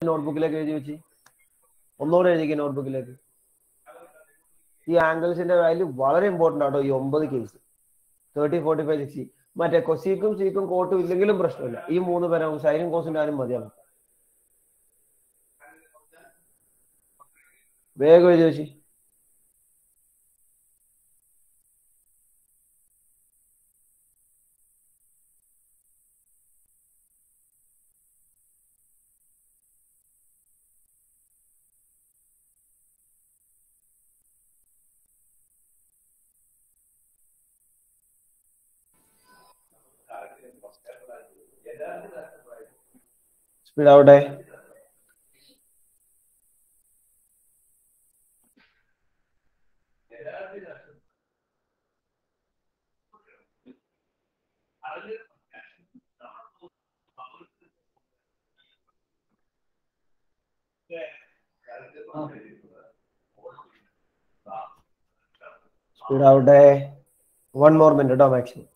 നോട്ട്ബുക്കിലേക്ക് എഴുതി വെച്ച് ഒന്നുകൂടെ എഴുതിക്കുക നോട്ട്ബുക്കിലേക്ക് ഈ ആംഗിൾസിന്റെ വാല്യൂ വളരെ ഇമ്പോർട്ടന്റ് ആട്ടോ ഈ ഒമ്പത് case thirty forty five sixty മറ്റേ കൊസീക്കും സീക്കും കോട്ടും ഇല്ലെങ്കിലും പ്രശ്നമില്ല ഈ മൂന്ന് പേരും സൈനും കോസിന്റെ ആരും മതിയാണ് വേഗം എഴുതി വെച്ച് സ്പീഡ് ആവട്ടെ സ്പീഡ് ആവട്ടെ വൺ മോർ മിനിറ്റ് കേട്ടോ മാക്സിമം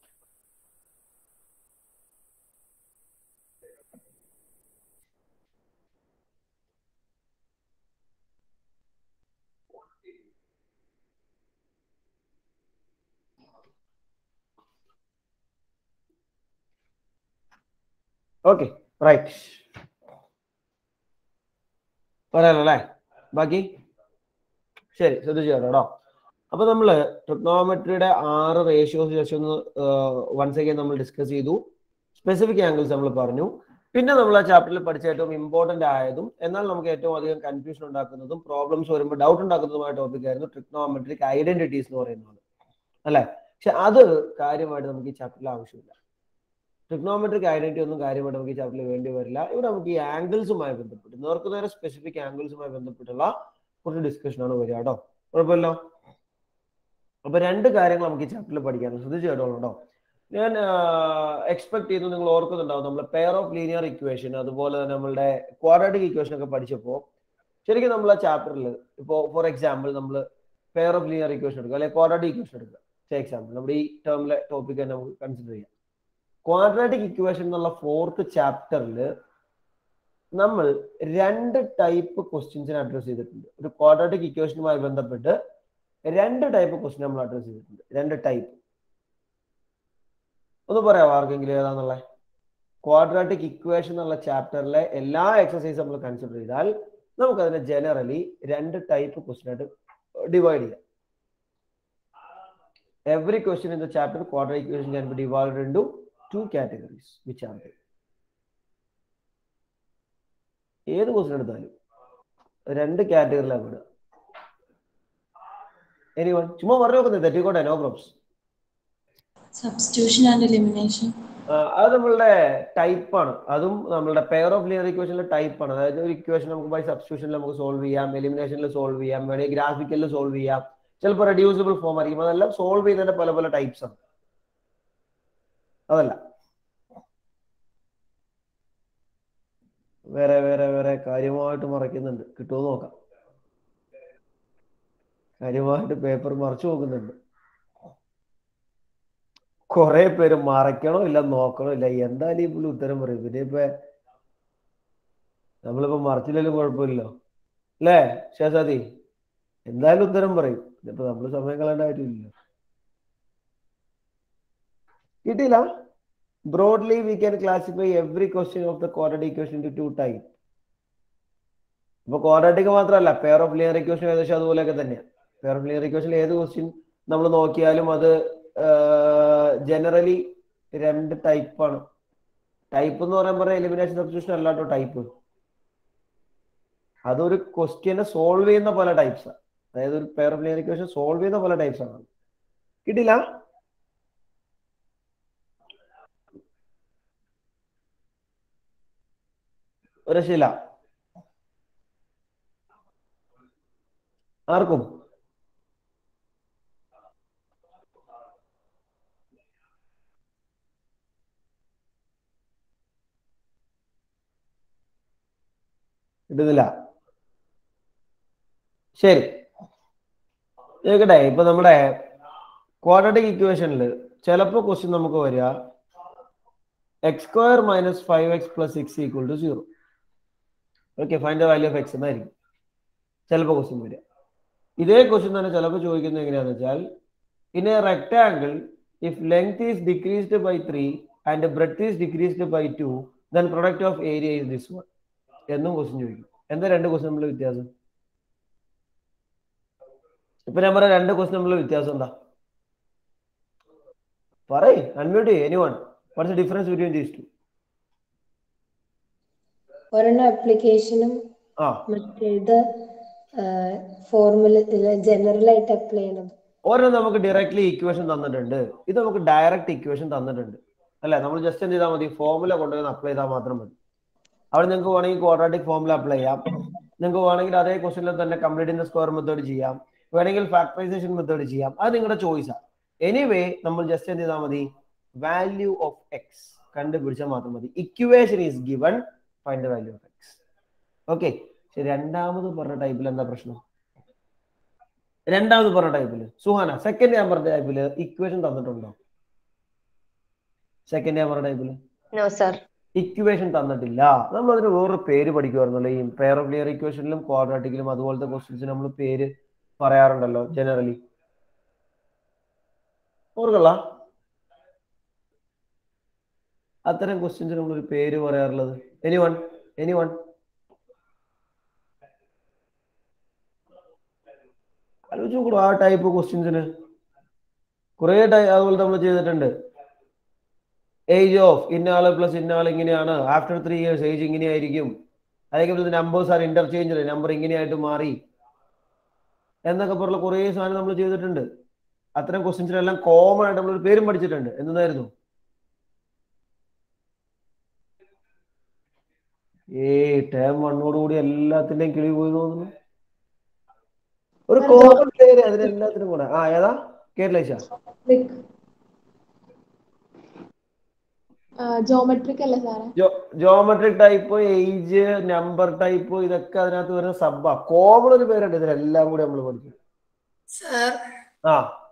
ഓക്കെ റൈറ്റ് പറയാലോ അല്ലേ ബാക്കി ശരി ശ്രദ്ധിച്ചു കേട്ടോ അപ്പൊ നമ്മള് ട്രിഗ്നോമെട്രിയുടെ ആറ് റേഷ്യോസ് ജസ്റ്റ് ഒന്ന് വൺസ് അഗൈൻ നമ്മൾ ഡിസ്കസ് ചെയ്തു സ്പെസിഫിക് ആംഗിൾസ് നമ്മൾ പറഞ്ഞു പിന്നെ നമ്മൾ ആ ചാപ്റ്ററിൽ പഠിച്ച ഏറ്റവും ഇമ്പോർട്ടന്റ് ആയതും എന്നാൽ നമുക്ക് ഏറ്റവും അധികം കൺഫ്യൂഷൻ ഉണ്ടാക്കുന്നതും പ്രോബ്ലംസ് വരുമ്പോൾ ഡൗട്ട് ഉണ്ടാക്കുന്നതുമായ ടോപ്പിക് ആയിരുന്നു ട്രിഗ്നോമെട്രിക് ഐഡന്റിറ്റീസ് എന്ന് പറയുന്നത് അല്ലെ പക്ഷെ അത് കാര്യമായിട്ട് നമുക്ക് ഈ ചാപ്റ്ററിൽ ആവശ്യമില്ല ട്രിഗ്നോമെട്രിക് ഐഡന്റിറ്റി ഒന്നും കാര്യമായിട്ട് നമുക്ക് ഈ ചാപ്റ്ററിൽ വേണ്ടി വരില്ല ഇവിടെ നമുക്ക് ഈ ആംഗിൾസുമായി ബന്ധപ്പെട്ട് നേർക്ക് നേരെ സ്പെസിഫിക് ആംഗിൾസുമായി ബന്ധപ്പെട്ടുള്ള കുറച്ച് ഡിസ്കഷൻ ആണ് വരിക കേട്ടോ കുഴപ്പമില്ലോ അപ്പൊ രണ്ട് കാര്യങ്ങൾ നമുക്ക് ഈ ചാപ്റ്ററിൽ പഠിക്കാനുണ്ട് ശ്രദ്ധിച്ചു കേട്ടോ കേട്ടോ ഞാൻ എക്സ്പെക്ട് ചെയ്തു നിങ്ങൾ ഓർക്കുന്നുണ്ടാവും നമ്മൾ പെയർ ഓഫ് ലീനിയർ ഇക്വേഷൻ അതുപോലെ തന്നെ നമ്മളുടെ ക്വാഡ്രാറ്റിക് ഇക്വേഷൻ ഒക്കെ പഠിച്ചപ്പോൾ ശരിക്കും നമ്മൾ ആ ചാപ്റ്ററിൽ ഇപ്പോൾ ഫോർ എക്സാമ്പിൾ നമ്മൾ പെയർ ഓഫ് ലീനിയർ ഇക്വേഷൻ എടുക്കുക അല്ലെങ്കിൽ ക്വാഡ്രാറ്റിക് ഇക്വേഷൻ എടുക്കുക ഫോർ എക്സാമ്പിൾ നമ്മുടെ ഈ ടേമിലെ ടോപ്പിക് തന്നെ നമുക്ക് കൺസിഡർ ചെയ്യാം ക്വാഡ്രാറ്റിക് ഇക്വേഷൻ എന്നുള്ള ഫോർത്ത് ചാപ്റ്ററിൽ നമ്മൾ രണ്ട് ടൈപ്പ് ക്വസ്റ്റ്യൻസിനെ അഡ്രസ് ചെയ്തിട്ടുണ്ട് ഒരു ക്വാഡ്രാറ്റിക് ഇക്വേഷനുമായി ബന്ധപ്പെട്ട് രണ്ട് ടൈപ്പ് ക്വസ്റ്റ്യൻ നമ്മൾ അഡ്രസ് ചെയ്തിട്ടുണ്ട് രണ്ട് ടൈപ്പ് ഒന്ന് പറയാമോ ആർക്കെങ്കിലും ഏതാന്നുള്ള ക്വാഡ്രാറ്റിക് ഇക്വേഷൻ എന്നുള്ള ചാപ്റ്ററിലെ എല്ലാ എക്സസൈസും നമ്മൾ കൺസിഡർ ചെയ്താൽ നമുക്ക് അതിനെ ജനറലി രണ്ട് ടൈപ്പ് ക്വസ്റ്റ്യൻ ആയിട്ട് ഡിവൈഡ് ചെയ്യാം every question in the chapter quadratic equation can be divide into two categories which are ഏത് ക്വസ്റ്റ്യൻ എടുത്താലും രണ്ട് കാറ്റഗറിയിലാണ് വിടുക എനി വൺ ചുമ്മാ പറഞ്ഞു നോക്കുന്നത് തെറ്റിക്കോട്ടെ no probs Substitution and elimination. അത് നമ്മളുടെ ടൈപ്പാണ് അതും നമ്മളുടെ പെയർ ഓഫ് ലിയർ ഇക്വേഷനിലെ ടൈപ്പാണ് അതായത് ഒരു ഇക്വേഷൻ നമുക്ക് ബൈ സബ്സ്റ്റിറ്റ്യൂഷനിൽ നമുക്ക് സോൾവ് ചെയ്യാം എലിമിനേഷനിൽ സോൾവ് ചെയ്യാം വേണമെങ്കിൽ ഗ്രാഫിക്കലിൽ സോൾവ് ചെയ്യാം ചിലപ്പോൾ റെഡ്യൂസിബിൾ ഫോം ആയിരിക്കും അതെല്ലാം സോൾവ് ചെയ്യുന്നതിന്റെ പല പല ടൈപ്സ് ആണ് അതല്ല വേറെ വേറെ വേറെ കാര്യമായിട്ട് മറയ്ക്കുന്നുണ്ട് കിട്ടുമോ നോക്കാം കാര്യമായിട്ട് പേപ്പർ മറച്ചു നോക്കുന്നുണ്ട് കുറെ പേര് മറയ്ക്കണോ ഇല്ല നോക്കണോ ഇല്ല എന്തായാലും ഈ പുള്ളി ഉത്തരം പറയും പിന്നെ ഇപ്പൊ നമ്മളിപ്പോ മറച്ചില്ലെങ്കിലും കുഴപ്പമില്ലല്ലോ അല്ലേ ശേഷാദി എന്തായാലും ഉത്തരം പറയും ഇപ്പൊ നമ്മള് സമയം കളയേണ്ടതായിട്ടില്ല കിട്ടിയില്ല broadly we can classify every question of the quadratic equation into two type ഇപ്പൊ ക്വാഡ്രാറ്റിക് മാത്രമല്ല പെയർ ഓഫ് ലിയർ ഇക്വേഷൻ ഏകദേശം അതുപോലെയൊക്കെ തന്നെയാണ് പെയർ ഓഫ് ലിയർ ഇക്വേഷൻ ഏത് ക്വസ്റ്റ്യൻ നമ്മൾ നോക്കിയാലും അത് ജനറലി രണ്ട് ടൈപ്പാണ് ടൈപ്പ് എന്ന് പറയാൻ പറഞ്ഞാൽ എലിമിനേഷൻ സബ്സ്റ്റിറ്റ്യൂഷൻ അല്ലാട്ടോ ടൈപ്പ് അതൊരു ക്വസ്റ്റ്യനെ സോൾവ് ചെയ്യുന്ന പല ടൈപ്സ് അതായത് ഒരു പെയർ ഓഫ് ലിയർ ഇക്വേഷൻ സോൾവ് ചെയ്യുന്ന പല ടൈപ്സ് ആണ് കിട്ടില്ല ഒരു രക്ഷയില്ല ആർക്കും കിട്ടുന്നില്ല ശരി കേക്കട്ടെ ഇപ്പൊ നമ്മുടെ ക്വാഡ്രാറ്റിക് ഇക്വേഷനിൽ ചിലപ്പോൾ ക്വസ്റ്റ്യൻ നമുക്ക് വരിക x square minus five x plus six equal to zero okay find the value of x എന്നായിരിക്കും ചിലപ്പോൾ ക്വസ്റ്റ്യൻ വരിക ഇതേ ക്വസ്റ്റ്യൻ തന്നെ ചിലപ്പോൾ ചോദിക്കുന്നത് എങ്ങനെയാണെന്ന് വെച്ചാൽ in a rectangle if length is decreased by three and breadth is decreased by two then product of area is this one എന്നും ക്വസ്റ്റ്യൻ ചോദിക്കും എന്താ രണ്ട് ക്വസ്റ്റ്യൻ തമ്മിലുള്ള വ്യത്യാസം ഇപ്പൊ ഞാൻ പറയാം രണ്ട് ക്വസ്റ്റ്യൻ തമ്മിലുള്ള വ്യത്യാസം എന്താ പറയ് അൺമ്യൂട്ട് ചെയ്യ് any one what's the difference between these two ഒരെണ്ണം അപ്ലിക്കേഷനും ആ മറ്റേത് ഫോർമുല ജനറൽ ആയിട്ട് അപ്ലൈ ചെയ്യണം ഒരെണ്ണം നമുക്ക് ഡയറക്ട്ലി ഇക്വേഷൻ തന്നിട്ടുണ്ട് ഇത് നമുക്ക് ഡയറക്റ്റ് ഇക്വേഷൻ തന്നിട്ടുണ്ട് അല്ലെ നമ്മൾ ജസ്റ്റ് എന്ത് ചെയ്താൽ മതി ഫോർമുല കൊണ്ടുവന്ന് അപ്ലൈ ചെയ്താൽ മാത്രം മതി അവിടെ നിങ്ങൾക്ക് വേണമെങ്കിൽ ക്വാഡ്രാറ്റിക് ഫോർമുല അപ്ലൈ ചെയ്യാം നിങ്ങൾക്ക് വേണമെങ്കിൽ അതേ ക്വസ്റ്റനിൽ തന്നെ കംപ്ലീറ്റ് ഇൻ സ്ക്വയർ മെത്തേഡ് ചെയ്യാം വേണമെങ്കിൽ ഫാക്ടറൈസേഷൻ മെത്തേഡ് ചെയ്യാം അത് നിങ്ങളുടെ ചോയ്സാണ് എനിവേ നമ്മൾ ജസ്റ്റ് എന്ത് ചെയ്താൽ മതി വാല്യൂ ഓഫ് എക്സ് കണ്ടുപിടിച്ചാൽ മാത്രം മതി equation is given find the value of x okay ശരി രണ്ടാമത് പറഞ്ഞ ടൈപ്പിൽ എന്താ പ്രശ്നം രണ്ടാമത് പറഞ്ഞ ടൈപ്പിൽ സുഹാന സെക്കൻഡ് ഞാൻ പറഞ്ഞ ടൈപ്പിൽ ഇക്വേഷൻ തന്നിട്ടുണ്ടോ സെക്കൻഡ് ഞാൻ പറഞ്ഞ ടൈപ്പിൽ നോ സർ ഇക്വേഷൻ തന്നിട്ടില്ല നമ്മൾ അതിന് വേറൊരു പേര് പഠിക്കുമായിരുന്നല്ലോ ഈ പെയർ ഓഫ് ലിയർ ഇക്വേഷനിലും ക്വാഡ്രാറ്റിക്കിലും അതുപോലത്തെ ക്വസ്റ്റ്യൻസിന് നമ്മൾ പേര് പറയാറുണ്ടല്ലോ ജനറലി ഓർക്കല്ല അത്തരം ക്വസ്റ്റ്യൻസിന് നമ്മളൊരു പേര് പറയാറുള്ളത് എനി വൺ എനി വൺ ആലോചിച്ച് നോക്കൂ ആ ടൈപ്പ് ക്വസ്റ്റ്യൻസിന് കുറെ ടൈ അതുപോലെ നമ്മൾ ചെയ്തിട്ടുണ്ട് ഏജ് ഓഫ് ഇന്നാള് പ്ലസ് ഇന്നാള് ഇങ്ങനെയാണ് ആഫ്റ്റർ ത്രീ ഇയേഴ്സ് ഏജ് ഇങ്ങനെയായിരിക്കും അല്ലെങ്കിൽ നമ്പേഴ്സ് ആർ ഇന്റർചേഞ്ച് നമ്പർ ഇങ്ങനെയായിട്ട് മാറി എന്നൊക്കെ പറഞ്ഞ കുറേ സാധനം നമ്മൾ ചെയ്തിട്ടുണ്ട് അത്തരം ക്വസ്റ്റ്യൻസിനെല്ലാം കോമൺ ആയിട്ട് നമ്മളൊരു പേരും പഠിച്ചിട്ടുണ്ട് എന്തായിരുന്നു ഏ ടേം വണ്ണോട് കൂടി എല്ലാത്തിന്റെയും കിളി പോയി തോന്നുന്നു ഒരു കോമൺ പേര് അതിനെല്ലാത്തിനും കൂടെ ആ ഏതാ കേരള ജോമെട്രിക് അല്ലേ സാറേ geometric type age number type ഇതൊക്കെ അതിനകത്ത് വരുന്ന സബ്ബ കോമൺ ഒരു പേരുണ്ട് ഇതിലെല്ലാം കൂടി നമ്മൾ പഠിക്കും സർ ആ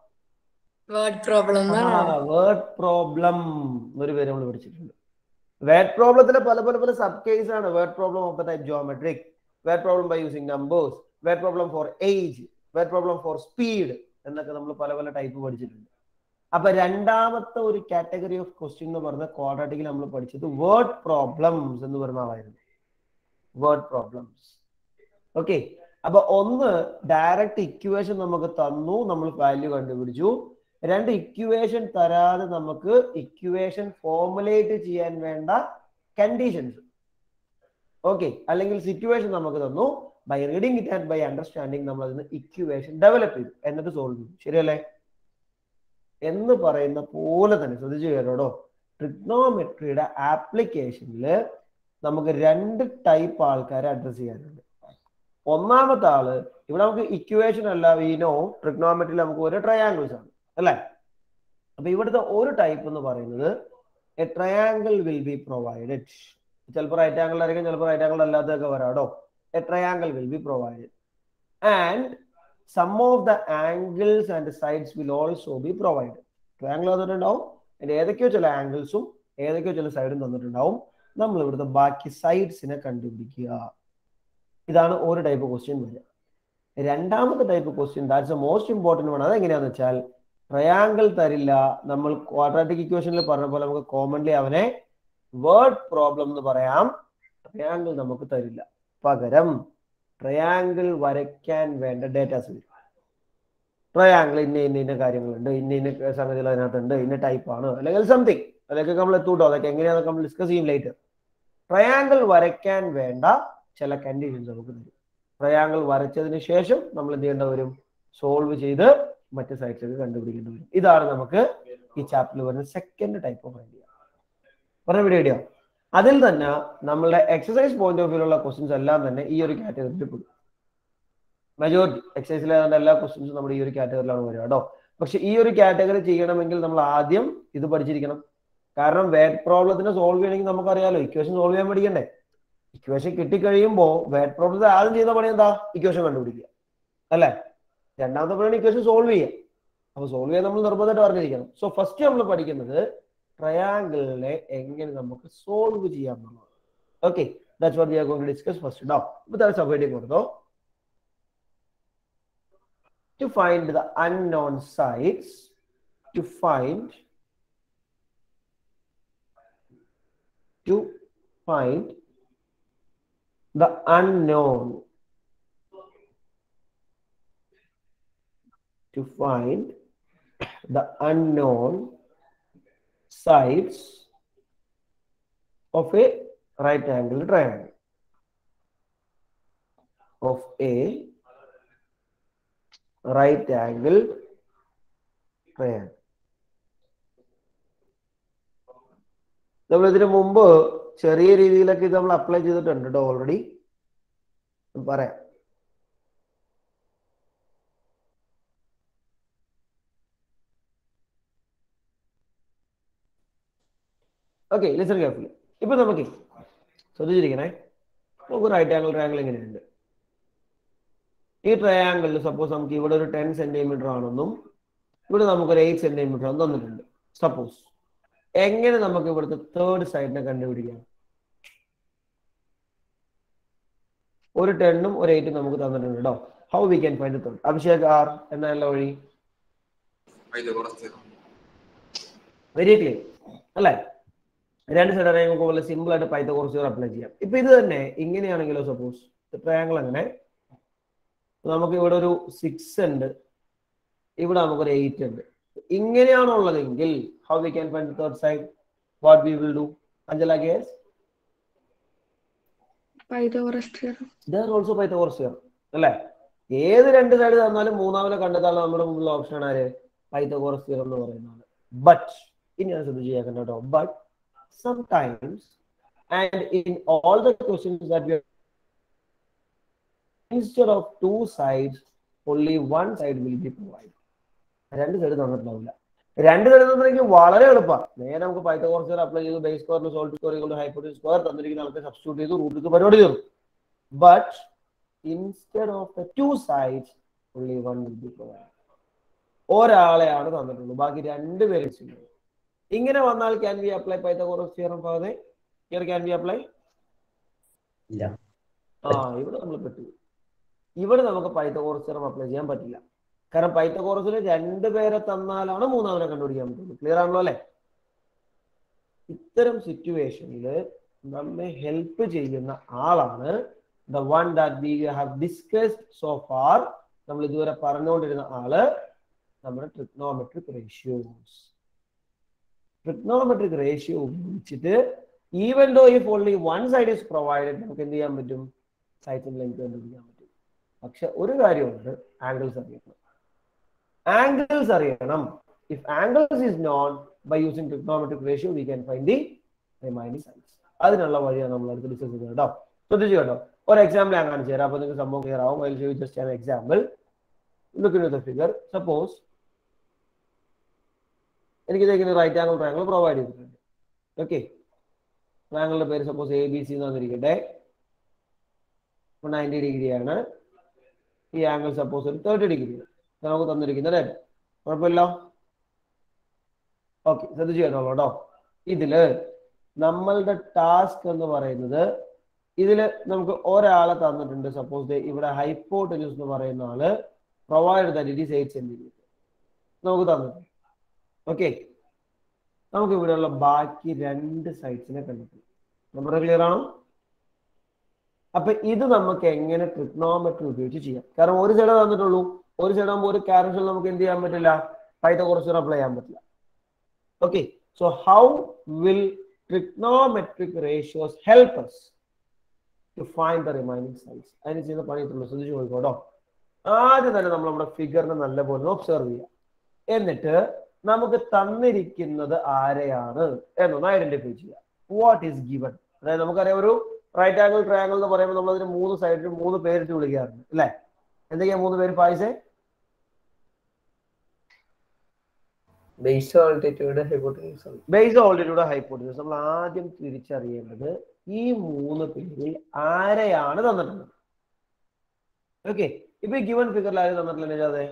വേർഡ് പ്രോബ്ലം വേർഡ് പ്രോബ്ലം എന്നൊരു പേര് നമ്മൾ പഠിച്ചിട്ടുണ്ട് വേർഡ് പ്രോബ്ലത്തിലെ പല പല പല സബ് കേസ് ആണ് word problem of the type geometric word problem by using numbers word problem for age word problem for speed എന്നൊക്കെ നമ്മൾ പല പല ടൈപ്പ് പഠിച്ചിട്ടുണ്ട് അപ്പൊ രണ്ടാമത്തെ ഒരു കാറ്റഗറി ഓഫ് ക്വസ്റ്റ്യൻ എന്ന് പറഞ്ഞ ക്വാഡ്രാറ്റിക്കിൽ നമ്മൾ പഠിച്ചത് വേർഡ് പ്രോബ്ലംസ് എന്ന് പറയുന്ന ആളായിരുന്നു വേർഡ് പ്രോബ്ലംസ് ഓക്കെ അപ്പൊ ഒന്ന് ഡയറക്റ്റ് ഇക്വേഷൻ നമുക്ക് തന്നു നമ്മൾ വാല്യൂ കണ്ടുപിടിച്ചു രണ്ട് ഇക്വേഷൻ തരാതെ നമുക്ക് ഇക്വേഷൻ ഫോർമുലേറ്റ് ചെയ്യാൻ വേണ്ട കണ്ടീഷൻസ് ഓക്കെ അല്ലെങ്കിൽ സിറ്റുവേഷൻ നമുക്ക് തന്നു by reading it and by understanding നമ്മൾ അതിന് ഇക്വേഷൻ ഡെവലപ്പ് ചെയ്തു എന്നിട്ട് സോൾവ് ചെയ്തു ശരിയല്ലേ എന്ന് പറയുന്ന പോലെ തന്നെ ശ്രദ്ധിച്ചു കേട്ടോ ട്രിഗ്നോമെട്രിയുടെ ആപ്ലിക്കേഷനിൽ നമുക്ക് രണ്ട് ടൈപ്പ് ആൾക്കാരെ അഡ്രസ് ചെയ്യാനുണ്ട് ഒന്നാമത്തെ ആള് ഇവിടെ നമുക്ക് ഇക്വേഷൻ അല്ല വീനോ ട്രിഗ്നോമെട്രിയിൽ നമുക്ക് ഒരു ട്രയാങ്കിൾസ് ആണ് അല്ലേ അപ്പൊ ഇവിടുത്തെ ഒരു ടൈപ്പ് എന്ന് പറയുന്നത് a triangle will be provided ചിലപ്പോൾ റൈറ്റ് ആംഗിൾ ആയിരിക്കും ചിലപ്പോൾ റൈറ്റ് ആംഗിൾ അല്ലാത്തതൊക്കെ വരാടോ a triangle will be provided and sum of the angles and sides will also be provide triangle തന്നിട്ടുണ്ടാവും അതിന്റെ ഏതൊക്കെയോ ചില ആംഗിൾസും ഏതൊക്കെയോ ചില സൈഡും തന്നിട്ടുണ്ടാവും നമ്മൾ ഇവിടുത്തെ ബാക്കി സൈഡ്സിനെ കണ്ടുപിടിക്കുക ഇതാണ് ഒരു ടൈപ്പ് ക്വസ്റ്റ്യൻ വരിക രണ്ടാമത്തെ type question that's a most important ആണ് അതെങ്ങനെയാന്ന് വെച്ചാൽ ട്രയാങ്കിൾ തരില്ല നമ്മൾ ക്വാഡ്രാറ്റിക് ഇക്വേഷനിൽ പറഞ്ഞ പോലെ നമുക്ക് കോമൺലി അവനെ വേർഡ് പ്രോബ്ലം എന്ന് പറയാം ട്രയാങ്കിൾ നമുക്ക് തരില്ല പകരം ട്രയാങ്കിൾ വരയ്ക്കാൻ വേണ്ട ഡേറ്റാസ് വരും ട്രയാങ്കിൾ ഇന്ന ഇന്ന ഇന്ന കാര്യങ്ങളുണ്ട് ഇന്ന ഇന്ന സംഗതികൾ അതിനകത്തുണ്ട് ഇന്ന ടൈപ്പ് ആണ് അല്ലെങ്കിൽ സംതിങ് അതൊക്കെ നമ്മൾ എത്തൂട്ടോ അതൊക്കെ എങ്ങനെയാണെന്ന് നമ്മൾ ഡിസ്കസ് ചെയ്യും ലേറ്റർ ട്രയാങ്കിൾ വരയ്ക്കാൻ വേണ്ട ചില കണ്ടീഷൻസ് നമുക്ക് തരും ട്രയാങ്കിൾ വരച്ചതിന് ശേഷം നമ്മൾ എന്ത് ചെയ്യേണ്ട വരും സോൾവ് ചെയ്ത് മറ്റ് സൈഡ്സൊക്കെ കണ്ടുപിടിക്കേണ്ടി വരും ഇതാണ് നമുക്ക് ഈ ചാപ്റ്ററിൽ വരുന്ന സെക്കൻഡ് ടൈപ്പ് ഓഫ് ഐഡിയ പറഞ്ഞ വീഡിയോ അതിൽ തന്നെ നമ്മളുടെ എക്സസൈസ് പോയിന്റ് ഓഫ് വ്യൂലുള്ള ക്വസ്റ്റ്യൻസ് എല്ലാം തന്നെ ഈ ഒരു കാറ്റഗറിയിൽ പെടും മെജോറിറ്റി എക്സസൈസിലെ ഏതാണ്ട് എല്ലാ ക്വസ്റ്റ്യൻസും നമ്മുടെ ഈ ഒരു കാറ്റഗറിയിലാണ് വരിക കേട്ടോ പക്ഷെ ഈ ഒരു കാറ്റഗറി ചെയ്യണമെങ്കിൽ നമ്മൾ ആദ്യം ഇത് പഠിച്ചിരിക്കണം കാരണം വേഡ് പ്രോബ്ലത്തിന് സോൾവ് ചെയ്യണമെങ്കിൽ നമുക്കറിയാലോ ഇക്വേഷൻ സോൾവ് ചെയ്യാൻ പഠിക്കണ്ടേ ഇക്വേഷൻ കിട്ടിക്കഴിയുമ്പോൾ വേഡ് പ്രോബ്ലത്തിൽ ആദ്യം ചെയ്യുന്ന പണി എന്താ ഇക്വേഷൻ കണ്ടുപിടിക്കുക അല്ലേ രണ്ടാമത്തെ പണിയാണ് ഇക്വേഷൻ സോൾവ് ചെയ്യുക അപ്പൊ സോൾവ് ചെയ്യാൻ നമ്മൾ നിർബന്ധമായിട്ട് പറഞ്ഞിരിക്കണം സോ ഫസ്റ്റ് നമ്മൾ പഠിക്കുന്നത് ട്രയാങ്കിളിനെ എങ്ങനെ നമുക്ക് സോൾവ് ചെയ്യാം എന്നുള്ളത് okay that's what we are going to discuss first ഡോ അപ്പോൾ അത് സബ്ഹെഡിങ് കൊടുത്തോ to find the unknown sites to find to find the unknown to find the unknown sides of a right angle triangle of a right angle triangle നമ്മൾ ഇതിനു മുമ്പ് ചെറിയ രീതിയിലൊക്കെ ഇത് നമ്മൾ അപ്ലൈ ചെയ്തിട്ടുണ്ട് കേട്ടോ ഓൾറെഡി പറയാം ഓക്കെ ലിസൺ കെയർഫുള്ളി ഇപ്പൊ നമുക്ക് ശ്രദ്ധിച്ചിരിക്കണേ നമുക്ക് റൈറ്റ് ആംഗിൾ ട്രയാംഗിൾ എങ്ങനെയുണ്ട് ഈ ട്രയാംഗിളിൽ സപ്പോസ് നമുക്ക് ഇവിടെ ഒരു ടെൻ സെന്റിമീറ്റർ ആണെന്നും ഇവിടെ നമുക്കൊരു എയ്റ്റ് സെന്റിമീറ്റർ ആണെന്ന് തന്നിട്ടുണ്ട് സപ്പോസ് എങ്ങനെ നമുക്ക് ഇവിടുത്തെ തേർഡ് സൈഡിനെ കണ്ടുപിടിക്കാം ഒരു ടെണ്ണും ഒരു എയ്റ്റും നമുക്ക് തന്നിട്ടുണ്ട് കേട്ടോ how we can find third Abhishek ആർ എന്നല്ല വഴി വെരി ക്ലിയർ അല്ലേ രണ്ട് സൈഡ് നമുക്ക് പോലെ സിമ്പിൾ ആയിട്ട് പൈത്ത കുറച്ച് അപ്ലൈ ചെയ്യാം ഇപ്പൊ ഇത് തന്നെ ഇങ്ങനെയാണെങ്കിലോ സപ്പോസ് ട്രയാങ്കിൾ അങ്ങനെ നമുക്ക് ഇവിടെ ഒരു സിക്സ് ഉണ്ട് ഇവിടെ നമുക്കൊരു എയ്റ്റ് ഉണ്ട് ഇങ്ങനെയാണുള്ളതെങ്കിൽ how we can find third side what we will do അഞ്ജല ഗേസ് പൈതോറസ് തിയറം ദർ ഓൾസോ പൈത്തഗോറസ് തിയറം അല്ലേ ഏത് രണ്ട് സൈഡ് തന്നാലും മൂന്നാമത് കണ്ടെത്താനുള്ള നമ്മുടെ മുമ്പിലുള്ള ഓപ്ഷൻ ആണ് ആര് പൈത്തഗോറസ് തിയറം എന്ന് പറയുന്നത് ബട്ട് ഇനി ഞാൻ ശ്രദ്ധിച്ച് കേൾക്കണ്ട കേട്ടോ but sometimes and in all the questions that we are instead of two sides only one side will be provided രണ്ട് സൈഡ് തന്നിട്ടുണ്ടാവില്ല രണ്ട് സൈഡ് തന്നിട്ടുണ്ടെങ്കിൽ വളരെ എളുപ്പമാണ് നേരെ നമുക്ക് പൈത്തഗോറസ് തിയറം അപ്ലൈ ചെയ്തു ബേസ് സ്ക്വയറിന് സോൾട്ട് സ്ക്വയർ ഹൈപ്പോട്ടീസ് സ്ക്വയർ തന്നിരിക്കുന്ന ആൾക്ക് സബ്സ്റ്റിറ്റ്യൂട്ട് ചെയ്തു റൂട്ടിക്ക് പരിപാടി തീർന്നു but instead of the two sides only one will be provided ഒരാളെയാണ് തന്നിട്ടുള്ളൂ ബാക്കി രണ്ട് പേര് ചെയ്യുന്നത് ഇങ്ങനെ വന്നാൽ can we apply Pythagoras theorem ഫാദേ ഹിയർ ക്യാൻ വി അപ്ലൈ ഇല്ല ആ ഇവിടെ നമ്മൾ പെട്ടു ഇവിടെ നമുക്ക് പൈത്തഗോറസ് തിയറം അപ്ലൈ ചെയ്യാൻ പറ്റില്ല കാരണം പൈത്തഗോറസിന് രണ്ട് പേരെ തന്നാലാണ് മൂന്നാമനെ കണ്ടുപിടിക്കാൻ പറ്റുള്ളൂ ക്ലിയർ ആണല്ലോ അല്ലെ ഇത്തരം സിറ്റുവേഷനിൽ നമ്മെ ഹെൽപ്പ് ചെയ്യുന്ന ആളാണ് the one that we have discussed so far നമ്മൾ ഇതുവരെ പറഞ്ഞുകൊണ്ടിരുന്ന ആള് നമ്മുടെ ട്രിഗ്നോമെട്രിക് റേഷ്യോസ് ട്രിഗ്നോമെട്രിക് റേഷ്യോ ഉപയോഗിച്ചിട്ട് even though if only one side is provided നമുക്ക് എന്ത് ചെയ്യാൻ പറ്റും സൈറ്റിൽ ലെങ്ത് കണ്ടുപിടിക്കാൻ പറ്റും പക്ഷെ ഒരു കാര്യമുണ്ട് ആംഗിൾസ് അറിയണം ആംഗിൾസ് അറിയണം if angles is known by using trigonometric ratio we can find the remaining sides അതിനുള്ള വഴിയാണ് നമ്മൾ അടുത്ത് ഡിസ്കസ് ചെയ്യുന്നത് കേട്ടോ ശ്രദ്ധിച്ചു കേട്ടോ ഒരു എക്സാമ്പിൾ ഞാൻ കാണിച്ചു തരാം അപ്പൊ നിങ്ങൾക്ക് സംഭവം ക്ലിയർ ആവും I show just an example look in the figure suppose എനിക്ക് ഇതേക്കുന്ന റൈറ്റ് ആംഗിൾ ട്രയാംഗിൾ പ്രൊവൈഡ് ചെയ്തിട്ടുണ്ട് ഓക്കെ ട്രയാംഗിളിന്റെ പേര് സപ്പോസ് എ ബി സി എന്ന് വന്നിരിക്കട്ടെ നയൻറ്റി ഡിഗ്രിയാണ് ഈ ആംഗിൾ സപ്പോസ് ഒരു തേർട്ടി ഡിഗ്രി നമുക്ക് തന്നിരിക്കുന്ന ഡേറ്റ കുഴപ്പമില്ല ഓക്കെ ശ്രദ്ധിച്ചു കേട്ടോളൂ കേട്ടോ ഇതില് നമ്മളുടെ ടാസ്ക് എന്ന് പറയുന്നത് ഇതില് നമുക്ക് ഒരാളെ തന്നിട്ടുണ്ട് സപ്പോസ് ഇവിടെ ഹൈപ്പോട്ടനസ് എന്ന് പറയുന്ന ആള് provide that it is eight centimetre നമുക്ക് തന്നിട്ടുണ്ട് ഓക്കെ നമുക്ക് ഇവിടെയുള്ള ബാക്കി രണ്ട് സൈഡ്സിനെ കണ്ടെത്തും നമ്മുടെ ക്ലിയർ ആണോ അപ്പൊ ഇത് നമുക്ക് എങ്ങനെ ട്രിഗ്നോമെട്രി ഉപയോഗിച്ച് ചെയ്യാം കാരണം ഒരു സൈഡ് തന്നിട്ടുള്ളൂ ഒരു സൈഡ് ആകുമ്പോൾ ഒരു ക്യാരക്ടർ നമുക്ക് എന്ത് ചെയ്യാൻ പറ്റില്ല പൈത്ത കുറച്ച് അപ്ലൈ ചെയ്യാൻ പറ്റില്ല okay so how will trigonometric ratios help us to find the remaining sides അതിന് ചെയ്യുന്ന പണിയിട്ടുള്ളൂ ശ്രദ്ധിച്ചു നോക്കോട്ടോ ആദ്യം തന്നെ നമ്മൾ നമ്മുടെ ഫിഗറിനെ നല്ലപോലെ ഒബ്സർവ് ചെയ്യാം എന്നിട്ട് നമുക്ക് തന്നിരിക്കുന്നത് ആരെയാണ് എന്നൊന്ന് ഐഡന്റിഫൈ ചെയ്യാം വാട്ട് ഈസ് ഗിവൺ അതായത് നമുക്കറിയാം ഒരു റൈറ്റ് ആംഗിൾ ട്രയാംഗിൾ എന്ന് പറയുമ്പോൾ നമ്മൾ അതിന് മൂന്ന് സൈഡിൽ മൂന്ന് പേരിട്ട് വിളിക്കാറുണ്ട് അല്ലേ എന്തൊക്കെയാ മൂന്ന് പേര് പായസേ ബേസ് ഓൾട്ടിറ്റ്യൂഡ് ഹൈപ്പോട്ടനസ് ബേസ് ഓൾറെഡിയുടെ ഹൈപ്പോട്ടിസിസ് നമ്മൾ ആദ്യം തിരിച്ചറിയേണ്ടത് ഈ മൂന്ന് പേരിൽ ആരെയാണ് തന്നിട്ടുള്ളത് ഓക്കെ ഇപ്പൊ ഗിവൺ ഫിഗറിൽ ആരും തന്നിട്ടില്ല നിജാതെ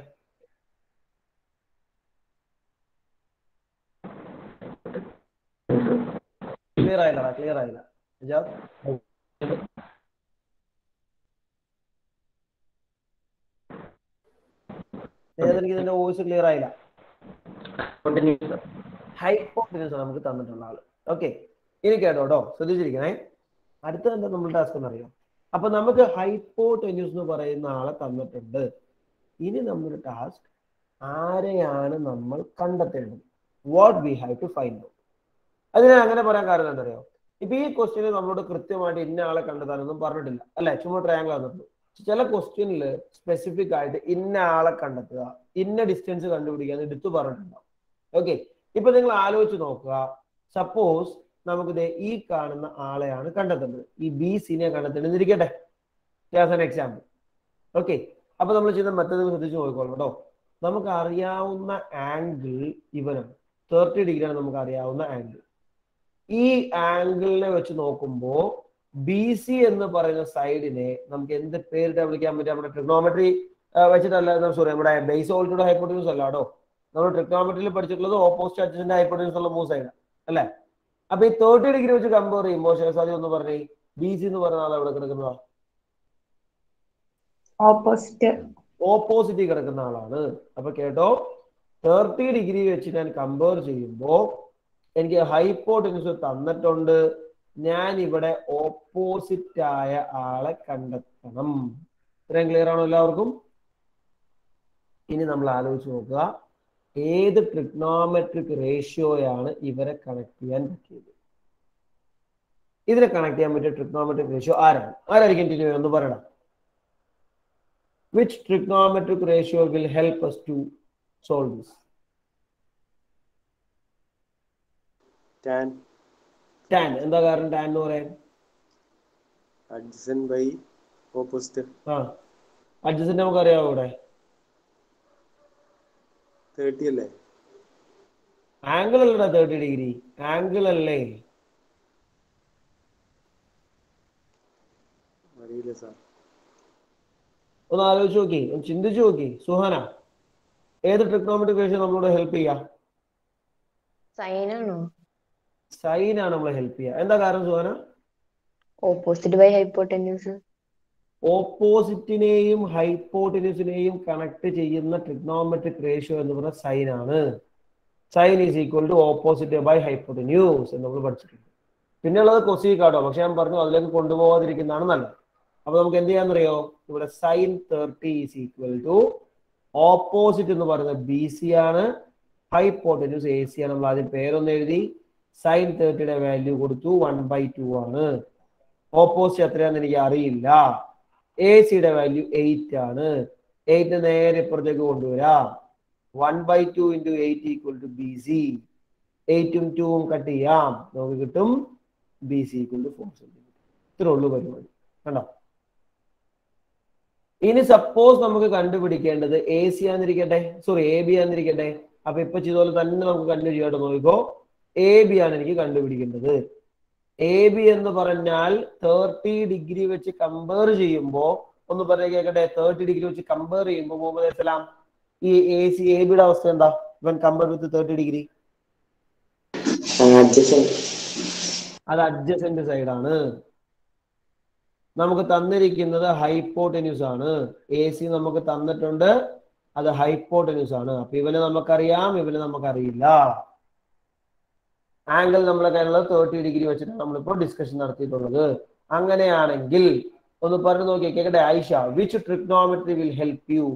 ക്ലിയർ ആയില്ല ക്ലിയർ ആയില്ല നിജാദ് ഏതെനിക്ക് ഇതിന്റെ വോയിസ് ക്ലിയർ ആയില്ല കണ്ടിന്യൂ സർ ഹൈപ്പോട്ടിനസ് നമുക്ക് തന്നിട്ടുള്ള ആള് ഓക്കെ ഇനി കേട്ടോ കേട്ടോ ശ്രദ്ധിച്ചിരിക്കണേ അടുത്ത എന്താ നമ്മൾ ടാസ്ക് എന്നറിയാം അപ്പൊ നമുക്ക് ഹൈപ്പോടെന്യൂസ് എന്ന് പറയുന്ന ആളെ തന്നിട്ടുണ്ട് ഇനി നമ്മുടെ ടാസ്ക് ആരെയാണ് നമ്മൾ കണ്ടെത്തേണ്ടത് what we have to find out അതിന് അങ്ങനെ പറയാൻ കാരണം എന്താ അറിയോ ഇപ്പൊ ഈ ക്വസ്റ്റ്യന് നമ്മളോട് കൃത്യമായിട്ട് ഇന്ന ആളെ കണ്ടെത്താനൊന്നും പറഞ്ഞിട്ടില്ല അല്ലെ ചുമ്മാ ട്രയാങ്കിൾ തന്നിട്ടുണ്ട് ചില ക്വസ്റ്റ്യനിൽ സ്പെസിഫിക് ആയിട്ട് ഇന്ന ആളെ കണ്ടെത്തുക ഇന്ന ഡിസ്റ്റൻസ് കണ്ടുപിടിക്കുക എന്ന് എടുത്തു പറഞ്ഞിട്ടുണ്ടാവും ഓക്കെ ഇപ്പൊ നിങ്ങൾ ആലോചിച്ച് നോക്കുക സപ്പോസ് നമുക്ക് ദേ ഈ കാണുന്ന ആളെയാണ് കണ്ടെത്തേണ്ടത് ഈ ബി സിനെ കണ്ടെത്തേണ്ടത് ഇരിക്കട്ടെ ആൻ എക്സാമ്പിൾ ഓക്കെ അപ്പൊ നമ്മൾ ചെയ്യുന്ന മെത്തഡ് ശ്രദ്ധിച്ച് നോക്കിക്കോളാം കേട്ടോ നമുക്ക് അറിയാവുന്ന ആംഗിൾ ഇവനാണ് തേർട്ടി ഡിഗ്രിയാണ് നമുക്ക് അറിയാവുന്ന ആംഗിൾ ഈ ആംഗിളിനെ വെച്ച് നോക്കുമ്പോൾ ബി സി എന്ന് പറയുന്ന സൈഡിനെ നമുക്ക് എന്ത് പേരിട്ട് വിളിക്കാൻ പറ്റും നമ്മുടെ ട്രിഗ്നോമെട്രി വെച്ചിട്ടല്ല സോറി നമ്മുടെ ബേസ് ഓൾട്ടോടെ ഹൈപ്പോട്ടൻസ് അല്ല കേട്ടോ നമ്മൾ ട്രിഗ്നോമെട്രിയിൽ പഠിച്ചിട്ടുള്ളത് ഓപ്പോസിറ്റ് അഡ്ജസ്റ്റന്റ് ഹൈപ്പോട്ടൻസ് ഉള്ള മൂന്ന് സൈഡ് അല്ലെ അപ്പൊ ഈ തേർട്ടി ഡിഗ്രി വെച്ച് കമ്പയർ ചെയ്യുമ്പോൾ ശേഷാദി ഒന്ന് പറഞ്ഞേ ബി സി എന്ന് പറയുന്ന ആൾ എവിടെ കിടക്കുന്നതാ ഓപ്പോസിറ്റ് ഓപ്പോസിറ്റ് കിടക്കുന്ന ആളാണ് അപ്പൊ കേട്ടോ തേർട്ടി ഡിഗ്രി വെച്ച് ഞാൻ കമ്പയർ ചെയ്യുമ്പോൾ എനിക്ക് ഹൈപ്പോട്ടൻസ് തന്നിട്ടുണ്ട് ഞാൻ ഇവിടെ ഓപ്പോസിറ്റ് ആയ ആളെ കണ്ടെത്തണം ഇത്രയും ക്ലിയർ ആണോ എല്ലാവർക്കും ഇനി നമ്മൾ ആലോചിച്ച് നോക്കുക ഏത് ട്രിഗ്നോമെട്രിക് റേഷ്യോയാണ് ഇവരെ കണക്ട് ചെയ്യാൻ പറ്റിയത് ഇതിനെ കണക്ട് ചെയ്യാൻ പറ്റിയ ട്രിഗ്നോമെട്രിക് റേഷ്യോ ആരാണ് ആരായിരിക്കും ടിനു ഒന്ന് പറയണം which trigonometric ratio will help us to solve this? tan Tan. എന്താ കാരണം tan എന്ന് പറയാൻ adjacent by opposite ആ അഡ്ജസ്റ്റന്റ് നമുക്ക് അറിയാവോ ഇവിടെ 30 അല്ലേ ആംഗിൾ അല്ലടാ തേർട്ടി ഡിഗ്രി ആംഗിൾ അല്ലേ അറിയില്ല സാർ ഒന്ന് ആലോചിച്ച് നോക്കി ഒന്ന് ചിന്തിച്ചു നോക്കി സുഹാന ഏത് ട്രിഗ്നോമെട്രിക് റേഷ്യോ നമ്മളോട് ഹെൽപ്പ് ചെയ്യാ സൈനാണോ സൈൻ ആണ് നമ്മളെ ഹെൽപ്പ് ചെയ്യുക എന്താ കാരണം സുഹാന ഓപ്പോസിറ്റ് ബൈ ഹൈപ്പോട്ടന്യൂസ് ഓപ്പോസിറ്റിനെയും ഹൈപ്പോട്ടിനസിനെയും കണക്ട് ചെയ്യുന്ന ട്രിഗ്നോമെട്രിക് റേഷ്യോ എന്ന് പറയുന്ന സൈൻ ആണ് sine is equal to opposite by hypotenuse എന്ന് നമ്മൾ പഠിച്ചിട്ടുണ്ട് പിന്നെ ഉള്ളത് കൊസീക്കാട്ടോ പക്ഷെ ഞാൻ പറഞ്ഞു അതിലേക്ക് കൊണ്ടുപോകാതിരിക്കുന്നതാണ് നല്ലത് അപ്പൊ നമുക്ക് എന്ത് ചെയ്യാന്നറിയോ ഇവിടെ sine thirty is equal to opposite എന്ന് പറയുന്നത് ബി സി ആണ് ഹൈപ്പോട്ടിന്യൂസ് എ സി ആണ് നമ്മൾ ആദ്യം പേരൊന്ന് എഴുതി സൈൻ തേർട്ടിയുടെ വാല്യൂ കൊടുത്തു വൺ ബൈ ടു ആണ് ഓപ്പോസിറ്റ് എത്രയാണെന്ന് എനിക്ക് അറിയില്ല എ സിയുടെ വാല്യൂ എയ്റ്റ് ആണ് എയ്റ്റ് നേരെ ഇപ്പുറത്തേക്ക് കൊണ്ടുവരാം one by two into eight equal to B C എയ്റ്റും ടൂവും കട്ട് ചെയ്യാം നമുക്ക് കിട്ടും B C equal to four centimetre ഇത്രേ ഉള്ളൂ പരിപാടി കണ്ടോ ഇനി സപ്പോസ് നമുക്ക് കണ്ടുപിടിക്കേണ്ടത് എ സി ആന്നിരിക്കട്ടെ സോറി എ ബി ആന്നിരിക്കട്ടെ അപ്പൊ ഇപ്പൊ ചെയ്തപോലെ തന്നെ നമുക്ക് കണ്ടു ചെയ്യാട്ടോ നോക്കിക്കോ എ ബി ആണ് എനിക്ക് കണ്ടുപിടിക്കേണ്ടത് എ ബി എന്ന് പറഞ്ഞാൽ തേർട്ടി ഡിഗ്രി വെച്ച് കമ്പയർ ചെയ്യുമ്പോൾ ഒന്ന് പറഞ്ഞ കേൾക്കട്ടെ തേർട്ടി ഡിഗ്രി വെച്ച് കമ്പയർ ചെയ്യുമ്പോൾ മുഹമ്മദ് അസ്സലാം ഈ എ സി എ ബിയുടെ അവസ്ഥ എന്താ ഇവൻ കമ്പയർ വിത്ത് തേർട്ടി ഡിഗ്രി അത് അഡ്ജസന്റ് സൈഡാണ് നമുക്ക് തന്നിരിക്കുന്നത് ഹൈപ്പോട്ടന്യൂസ് ആണ് എ സി നമുക്ക് തന്നിട്ടുണ്ട് അത് ഹൈപ്പോട്ടന്യൂസ് ആണ് അപ്പൊ ഇവനെ നമുക്കറിയാം ഇവനെ നമുക്കറിയില്ല ആംഗിൾ നമ്മളെ കയ്യിലുള്ളത് തേർട്ടി ഡിഗ്രി വെച്ചിട്ടാണ് നമ്മളിപ്പോൾ ഡിസ്കഷൻ നടത്തിയിട്ടുള്ളത് അങ്ങനെയാണെങ്കിൽ ഒന്ന് പറഞ്ഞു നോക്കിയേ കേക്കട്ടെ Aisha which trigonometry will help you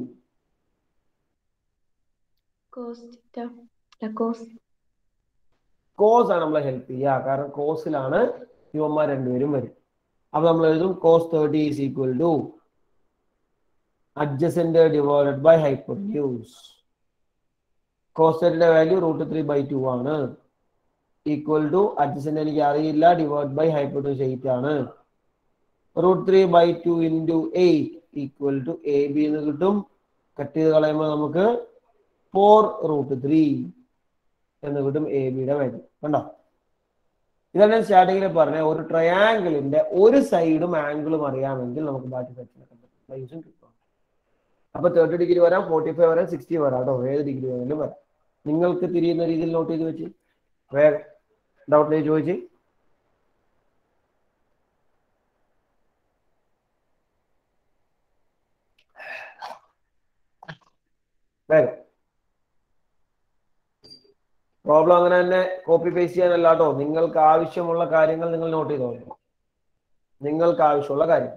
cos ആണ് നമ്മളെ ഹെൽപ്പ് ചെയ്യുക കാരണം കോസിലാണ് യുവന്മാർ രണ്ടുപേരും വരും അപ്പൊ നമ്മൾ എഴുതും cos thirty is equal to adjacent divided by hypotenuse cos തേർട്ടിയുടെ value root three by two ആണ് ഈക്വൽ ടു അഡ്ജസെന്റ് എനിക്ക് അറിയില്ല ഡിവൈഡ് ബൈ ഹൈപ്പോട്യൂസ് എയ്റ്റ് ആണ് root three by two into eight equal to A B എന്ന് കിട്ടും cut ചെയ്ത് കളയുമ്പോൾ നമുക്ക് four root three എന്ന് കിട്ടും എ ബിയുടെ വാല്യൂ കണ്ടോ ഇതാണ് ഞാൻ സ്റ്റാർട്ടിങ്ങിൽ പറഞ്ഞ ഒരു ട്രയാങ്കിളിന്റെ ഒരു സൈഡും ആംഗിളും അറിയാമെങ്കിൽ നമുക്ക് ബാക്കി സെക്ഷനെ കണ്ടെത്താം കിട്ടും അപ്പൊ തേർട്ടി ഡിഗ്രി വരാം ഫോർട്ടി ഫൈവ് വരാം സിക്സ്റ്റി വരാം കേട്ടോ ഏത് ഡിഗ്രി വേണമെങ്കിലും വരാം നിങ്ങൾക്ക് തിരിയുന്ന രീതിയിൽ നോട്ട് ചെയ്ത് വെച്ച് വേഗം ഡൗട്ടിലേക്ക് ചോദിച്ച് വേഗം പ്രോബ്ലം അങ്ങനെ തന്നെ കോപ്പി പേസ്റ്റ് ചെയ്യാനല്ല കേട്ടോ നിങ്ങൾക്ക് ആവശ്യമുള്ള കാര്യങ്ങൾ നിങ്ങൾ നോട്ട് ചെയ്തോളൂ നിങ്ങൾക്ക് ആവശ്യമുള്ള കാര്യം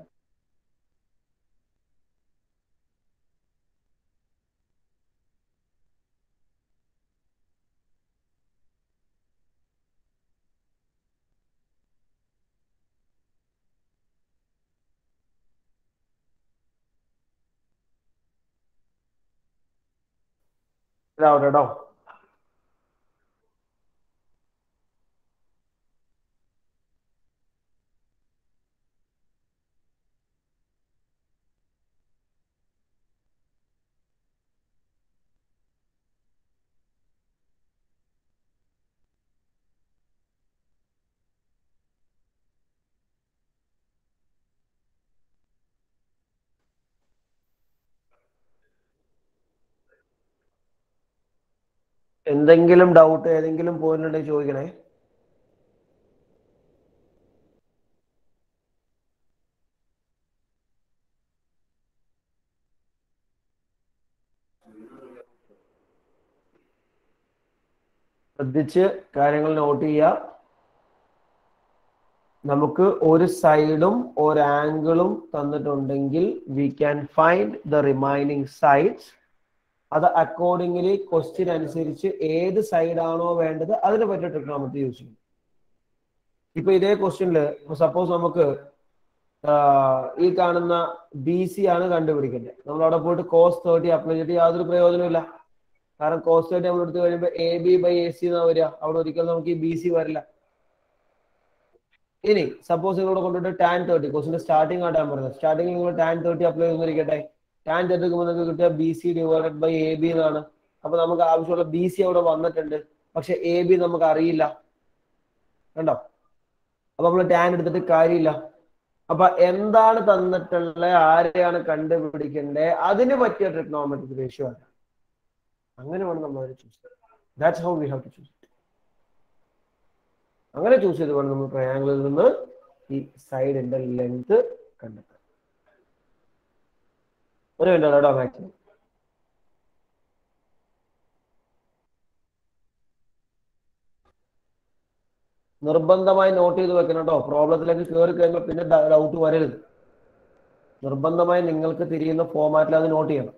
ഇതാവട്ടെ കേട്ടോ എന്തെങ്കിലും ഡൗട്ട് ഏതെങ്കിലും പോയിന്റ് ഉണ്ടെങ്കിൽ ചോദിക്കണേ ശ്രദ്ധിച്ച് കാര്യങ്ങൾ നോട്ട് ചെയ്യുക നമുക്ക് ഒരു സൈഡും ഒരു ആംഗിളും തന്നിട്ടുണ്ടെങ്കിൽ we can find the remaining sides അത് അക്കോർഡിംഗ്ലി ക്വസ്റ്റ്യൻ അനുസരിച്ച് ഏത് സൈഡാണോ വേണ്ടത് അതിനെ പറ്റിയ ട്രിഗ്നോമെട്രി യൂസ് ചെയ്യും ഇപ്പൊ ഇതേ ക്വസ്റ്റ്യനില് സപ്പോസ് നമുക്ക് ആഹ്, ഈ കാണുന്ന ബി സി ആണ് കണ്ടുപിടിക്കേണ്ടത് നമ്മൾ അവിടെ പോയിട്ട് കോസ് തേർട്ടി അപ്ലൈ ചെയ്തിട്ട് യാതൊരു പ്രയോജനമില്ല കാരണം കോസ് തേർട്ടി നമ്മൾ എടുത്തു കഴിയുമ്പോൾ A B by A C എന്നാ വരിക അവിടെ ഒരിക്കലും നമുക്ക് ഈ ബി സി വരില്ല ഇനി സപ്പോസ് നിങ്ങളിവിടെ കൊണ്ടുപോയിട്ട് ടാൻ തേർട്ടി ക്വസ്റ്റിന്റെ സ്റ്റാർട്ടിംഗ് ആയിട്ടാണ് പറഞ്ഞത് സ്റ്റാർട്ടിംഗ് നിങ്ങൾ ടാൻ തേർട്ടി അപ്ലൈ ചെയ്തിരിക്കട്ടെ ടാൻ തേർട്ടി എടുക്കുമ്പോൾ നിങ്ങൾക്ക് കിട്ടുക B C divided by A B എന്നാണ് അപ്പൊ നമുക്ക് ആവശ്യമുള്ള ബി സി അവിടെ വന്നിട്ടുണ്ട് പക്ഷെ എ ബി നമുക്ക് അറിയില്ല കണ്ടോ അപ്പൊ നമ്മൾ ടാൻ എടുത്തിട്ട് കാര്യമില്ല അപ്പൊ എന്താണ് തന്നിട്ടുള്ള ആരെയാണ് കണ്ടുപിടിക്കേണ്ടത് അതിന് പറ്റിയ ട്രിഗ്നോമെട്രിക് റേഷ്യോ ആണ് അങ്ങനെ വേണം നമ്മൾ അതിനെ choose that's how we have to choose അങ്ങനെ ചൂസ് ചെയ്ത് വേണം നമ്മൾ ട്രയാംഗിളിൽ നിന്ന് ഈ സൈഡിന്റെ ലെങ്ത് കണ്ടെത്താൻ ഒരു മിനിറ്റ് കേട്ടോ മാക്സിമം നിർബന്ധമായി നോട്ട് ചെയ്ത് വെക്കണം കേട്ടോ പ്രോബ്ലത്തിലേക്ക് കയറി കഴിയുമ്പോൾ പിന്നെ ഡൗട്ട് വരരുത് നിർബന്ധമായി നിങ്ങൾക്ക് തിരിയുന്ന ഫോമാറ്റിൽ അത് നോട്ട് ചെയ്യണം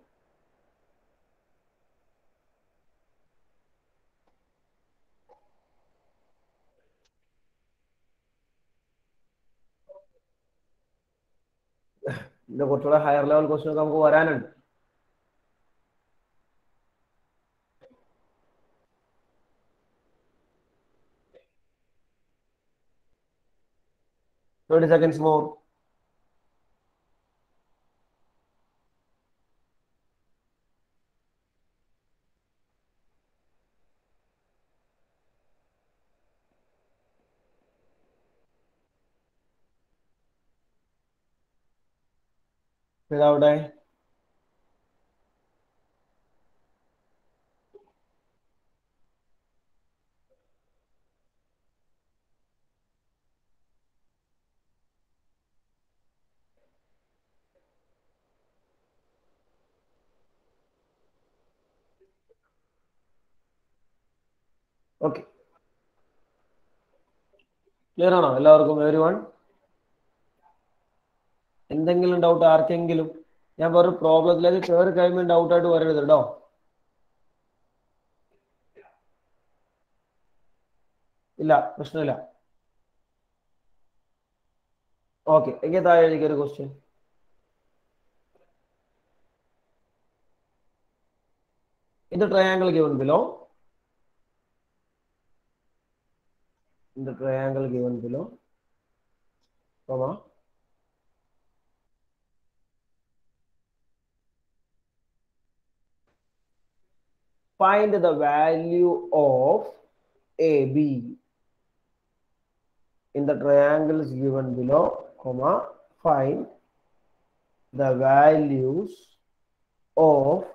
ഇതിന്റെ കുറച്ചുകൂടെ ഹയർ ലെവൽ ക്വസ്റ്റ്യൻ ഒക്കെ നമുക്ക് വരാനുണ്ട് ട്വന്റി സെക്കൻഡ്സ് മോർ ഇതവിടെ ഓക്കെ ക്ലിയർ ആണോ എല്ലാവർക്കും എവരി വൺ എന്തെങ്കിലും ഡൗട്ട് ആർക്കെങ്കിലും ഞാൻ വേറൊരു പ്രോബ്ലത്തിലേക്ക് കയറി കഴിയുമ്പോൾ ഡൗട്ട് ആയിട്ട് വരരുത് കേട്ടോ ഇല്ല പ്രശ്നമില്ല ഓക്കെ എങ്കിൽ താഴെ എനിക്കൊരു ക്വസ്റ്റ്യൻ ഇത് triangle given below in the triangle given below comma find the value of AB in the triangles given below comma find the values of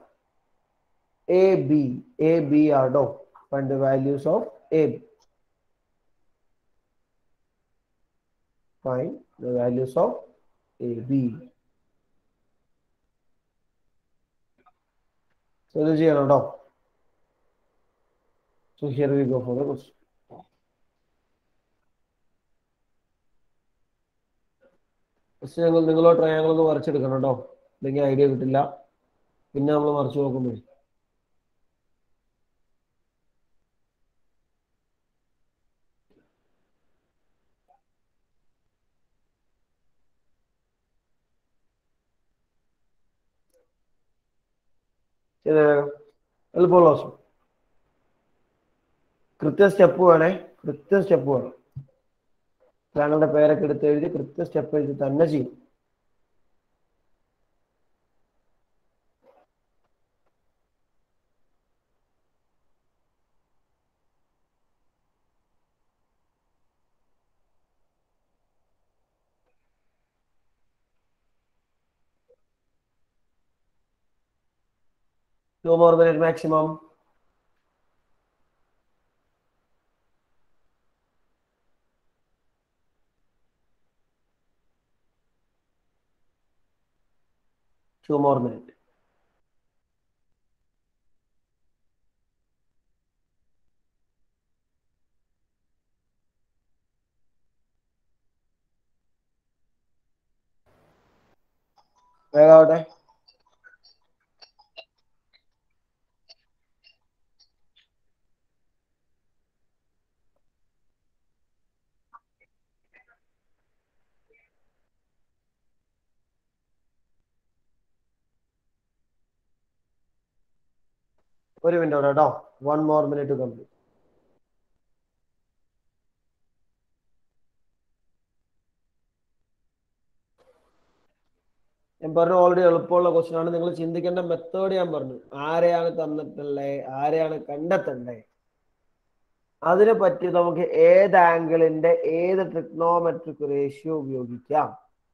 AB AB are no find the values of AB find the values of AB. So ഇത് ചെയ്യണം കേട്ടോ so here we go for the question first ഞങ്ങൾ നിങ്ങളോ triangle ഒന്ന് വരച്ചെടുക്കണം കേട്ടോ അല്ലെങ്കിൽ idea കിട്ടില്ല പിന്നെ നമ്മൾ മറിച്ച് നോക്കുമ്പോൾ ചെയ്തേ വേഗം എളുപ്പമുള്ള ദിവസം കൃത്യ സ്റ്റെപ്പ് വേണേ കൃത്യ സ്റ്റെപ്പ് വേണം താങ്കളുടെ പേരൊക്കെ എടുത്ത് എഴുതി കൃത്യ സ്റ്റെപ്പ് എഴുതി തന്നെ ചെയ്യും Two more minute maximum. Two more minute. വേഗാവട്ടെ ഒരു മിനിറ്റ് അവിടെ കേട്ടോ വൺ മോർ മിനിറ്റ് കംപ്ലീറ്റ് ഞാൻ പറഞ്ഞു ഓൾറെഡി എളുപ്പമുള്ള ക്വസ്റ്റ്യൻ ആണ് നിങ്ങൾ ചിന്തിക്കേണ്ട മെത്തേഡ് ഞാൻ പറഞ്ഞു ആരെയാണ് തന്നിട്ടുള്ളേ ആരെയാണ് കണ്ടെത്തണ്ടേ അതിനെ പറ്റി നമുക്ക് ഏത് ആംഗിളിന്റെ ഏത് ട്രിഗ്നോമെട്രിക് റേഷ്യോ ഉപയോഗിക്കാം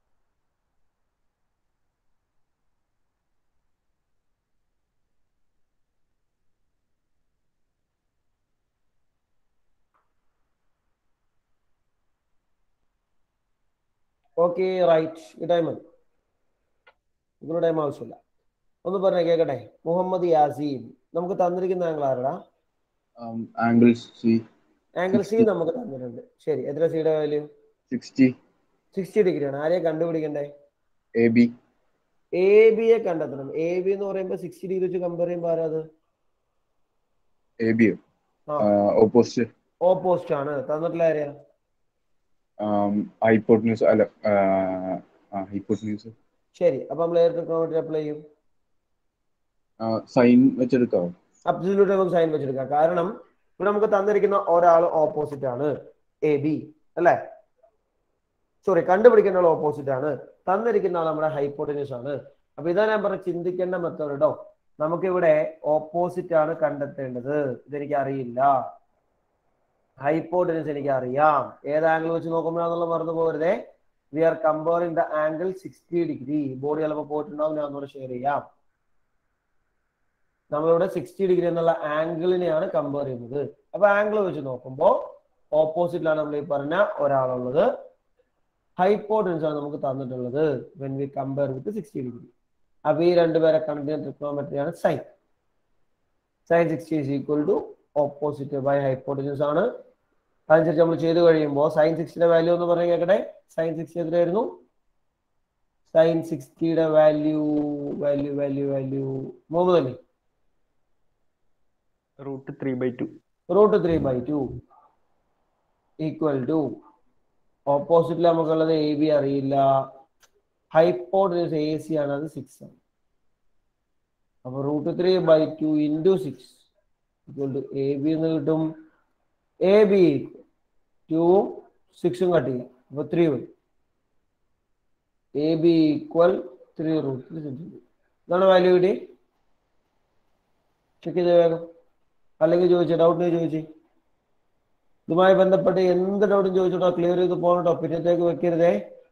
ഓക്കെ റൈറ്റ് ഈ ടൈം മതി ഇങ്ങനെ ടൈം ആവശ്യമില്ല ഒന്ന് പറഞ്ഞേ കേക്കട്ടെ മുഹമ്മദ് യാസീൻ നമുക്ക് തന്നിരിക്കുന്ന ആംഗിൾ ആരടാ um, angle C angle C നമുക്ക് തന്നിട്ടുണ്ട് ശരി എത്ര സിയുടെ വാല്യൂ 60 സിക്സ്റ്റി ഡിഗ്രി ആണ് ആരെയെ കണ്ടുപിടിക്കണ്ടേ AB എ ബിയെ കണ്ടെത്തണം എ ബി എന്ന് പറയുമ്പോൾ സിക്സ്റ്റി ഡിഗ്രി വെച്ച് കമ്പയർ ചെയ്യുമ്പോൾ ആരാ അത് AB ആ uh, opposite ഓപ്പോസിറ്റ് ആണ് തന്നിട്ടുള്ള ആരെയാ um, hypotenuse അല്ല uh, uh, hypotenuse ശരി അപ്പൊ നമ്മൾ ഏത് ട്രിഗ്നോമെട്രി അപ്ലൈ ചെയ്യും uh, സൈൻ വെച്ചെടുക്കാവോ അബ്സല്യൂട്ട് നമുക്ക് സൈൻ വെച്ചെടുക്കാം കാരണം ഇവിടെ നമുക്ക് തന്നിരിക്കുന്ന ഒരാൾ ഓപ്പോസിറ്റ് ആണ് എ ബി അല്ലേ സോറി കണ്ടുപിടിക്കുന്ന ആൾ ഓപ്പോസിറ്റ് ആണ് തന്നിരിക്കുന്ന ആൾ നമ്മുടെ ഹൈപ്പോട്ടന്യൂസ് ആണ് അപ്പൊ ഇതാ ഞാൻ പറഞ്ഞ ചിന്തിക്കേണ്ട മെത്തേഡ് കേട്ടോ നമുക്കിവിടെ ഓപ്പോസിറ്റ് ആണ് കണ്ടെത്തേണ്ടത് ഇതെനിക്ക് അറിയില്ല ഹൈപ്പോട്ടന്യൂസ് എനിക്ക് അറിയാം ഏത് ആംഗിൾ വെച്ച് നോക്കുമ്പോഴാന്നുള്ള മറന്നു പോകരുതേ we are comparing the angle sixty degree ബോഡി ചിലപ്പോൾ പോയിട്ടുണ്ടാവും ഞാൻ ഒന്നുകൂടെ ഷെയർ ചെയ്യാം നമ്മളിവിടെ സിക്സ്റ്റി ഡിഗ്രി എന്നുള്ള ആംഗിളിനെയാണ് കമ്പയർ ചെയ്യുന്നത് അപ്പൊ ആംഗിൾ വെച്ച് നോക്കുമ്പോൾ ഓപ്പോസിറ്റിലാണ് നമ്മൾ ഈ പറഞ്ഞ ഒരാളുള്ളത് ഹൈപ്പോട്ടൻസ് ആണ് നമുക്ക് തന്നിട്ടുള്ളത് when we compare with sixty degree അപ്പൊ ഈ രണ്ടുപേരെ കണക്ട് ചെയ്യുന്ന ട്രിഗ്നോമെട്രിയാണ് sine sine sixty is equal to opposite by hypotenuse ആണ് അതനുസരിച്ച് നമ്മൾ ചെയ്ത് കഴിയുമ്പോൾ സൈൻ സിക്സ്റ്റിയുടെ വാല്യൂ എന്ന് പറഞ്ഞു കേൾക്കട്ടെ സൈൻ സിക്സ്റ്റി എത്രയായിരുന്നു സൈൻ സിക്സ്റ്റിയുടെ വാല്യൂ വാല്യൂ വാല്യൂ വാല്യൂ മൂന്ന് തന്നെ root three by two root three by two equal to ഓപ്പോസിറ്റിൽ നമുക്കുള്ളത് എ ബി അറിയില്ല ഹൈപ്പോട്ടൻസ് എ സി ആണ് അത് സിക്സ് ആണ് അപ്പൊ root three by two into six equal to A B എന്ന് കിട്ടും എ ബി ടൂവും സിക്സും കട്ട് ചെയ്യാം അപ്പൊ ത്രീ വരും A B equal three root three centimetre ഇതാണ് വാല്യൂ കിട്ടി ചെക്ക് ചെയ്ത് വേഗം അല്ലെങ്കിൽ ചോദിച്ചു ഡൗട്ട് ചോദിച്ചു ഇതുമായി ബന്ധപ്പെട്ട് എന്ത് ഡൗട്ടും ചോദിച്ചോട്ടോ ക്ലിയർ ചെയ്ത് പോകണട്ടോ പിന്നത്തേക്ക് വെക്കരുതേ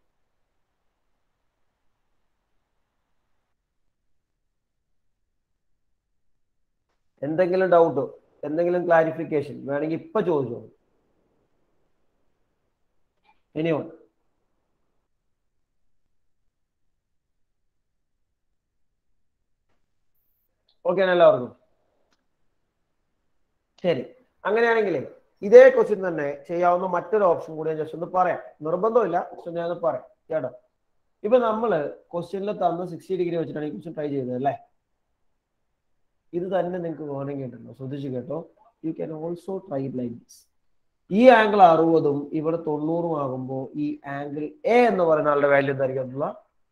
എന്തെങ്കിലും ഡൗട്ട് എന്തെങ്കിലും ക്ലാരിഫിക്കേഷൻ വേണമെങ്കിൽ ഇപ്പൊ ചോദിച്ചോ ഇനിയോ ഓക്കെ ആണ് എല്ലാവർക്കും ശരി അങ്ങനെയാണെങ്കിലേ ഇതേ ക്വസ്റ്റ്യൻ തന്നെ ചെയ്യാവുന്ന മറ്റൊരു ഓപ്ഷൻ കൂടി ഞാൻ ജസ്റ്റ് ഒന്ന് പറയാം നിർബന്ധമില്ല പക്ഷെ ഞാൻ പറയാം കേട്ടോ ഇപ്പൊ നമ്മള് ക്വസ്റ്റ്യനിൽ തന്ന സിക്സ്റ്റി ഡിഗ്രി വെച്ചിട്ടാണ് ഈ ക്വസ്റ്റ്യൻ ട്രൈ ചെയ്തത് അല്ലേ ഇത് തന്നെ നിങ്ങൾക്ക് വേണമെങ്കിൽ ഉണ്ടല്ലോ ശ്രദ്ധിച്ചു കേട്ടോ you can also try it like this ഈ ആംഗിൾ അറുപതും ഇവിടെ തൊണ്ണൂറും ആകുമ്പോൾ ഈ ആംഗിൾ എ എന്ന് പറയുന്ന ആളുടെ വാല്യൂ എന്തായിരിക്കും അബ്ദുള്ള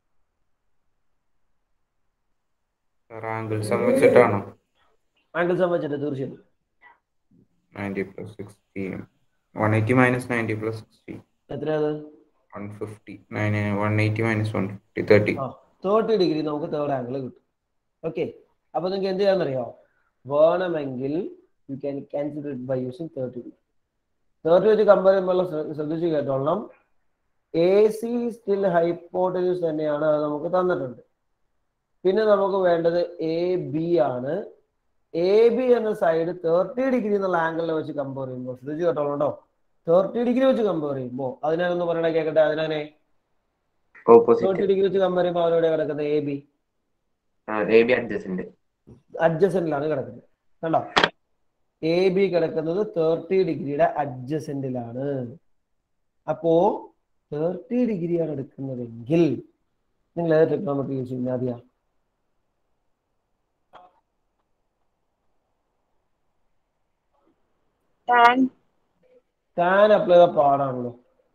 ആംഗിൾ സം വെച്ചിട്ടാണോ ആംഗിൾ സംബന്ധിച്ചിട്ട് തീർച്ചയായും ninety plus sixty one eighty minus ninety plus sixty എത്രയത് one fifty nine one eighty minus one fifty thirty ആ തേർട്ടി ഡിഗ്രി നമുക്ക് തേർഡ് ആംഗിൾ കിട്ടും ഓക്കെ അപ്പൊ നിങ്ങൾക്ക് എന്ത് ചെയ്യാന്നറിയോ വേണമെങ്കിൽ you can cancel it by using thirty degree thirty വെച്ച് കമ്പയർ ചെയ്യുമ്പോൾ ശ്രദ്ധിച്ച് കേട്ടോളണം എ സി സ്റ്റിൽ ഹൈപ്പോട്ടന്യൂസ് തന്നെയാണ് അത് നമുക്ക് തന്നിട്ടുണ്ട് പിന്നെ നമുക്ക് വേണ്ടത് എ ബി ആണ് എ ബി എന്ന സൈഡ് തേർട്ടി ഡിഗ്രി എന്നുള്ള ആംഗിളിൽ വെച്ച് കമ്പയർ ചെയ്യുമ്പോൾ ശ്രദ്ധിച്ച് കേട്ടോളണം കേട്ടോ തേർട്ടി ഡിഗ്രി വെച്ച് കമ്പയർ ചെയ്യുമ്പോൾ അതിനൊന്ന് പറയണ കേൾക്കട്ടെ അതിനെ തേർട്ടി ഓപ്പോസിറ്റ് ഡിഗ്രി വെച്ച് കമ്പയർ ചെയ്യുമ്പോൾ അവരോട് കിടക്കുന്നത് A B A B adjacent അഡ്ജസന്റിലാണ് കിടക്കുന്നത് കണ്ടോ എ ബി കിടക്കുന്നത് തേർട്ടി ഡിഗ്രിയുടെ അഡ്ജസന്റിലാണ് അപ്പോ തേർട്ടി ഡിഗ്രിയാണ് എടുക്കുന്നതെങ്കിൽ നിങ്ങൾ ഏത് ടെക്നോമെട്രി യൂസ് ചെയ്യുന്നത് ആദ്യ ടാൻ അപ്ലൈ ചെയ്ത പാടാണല്ലോ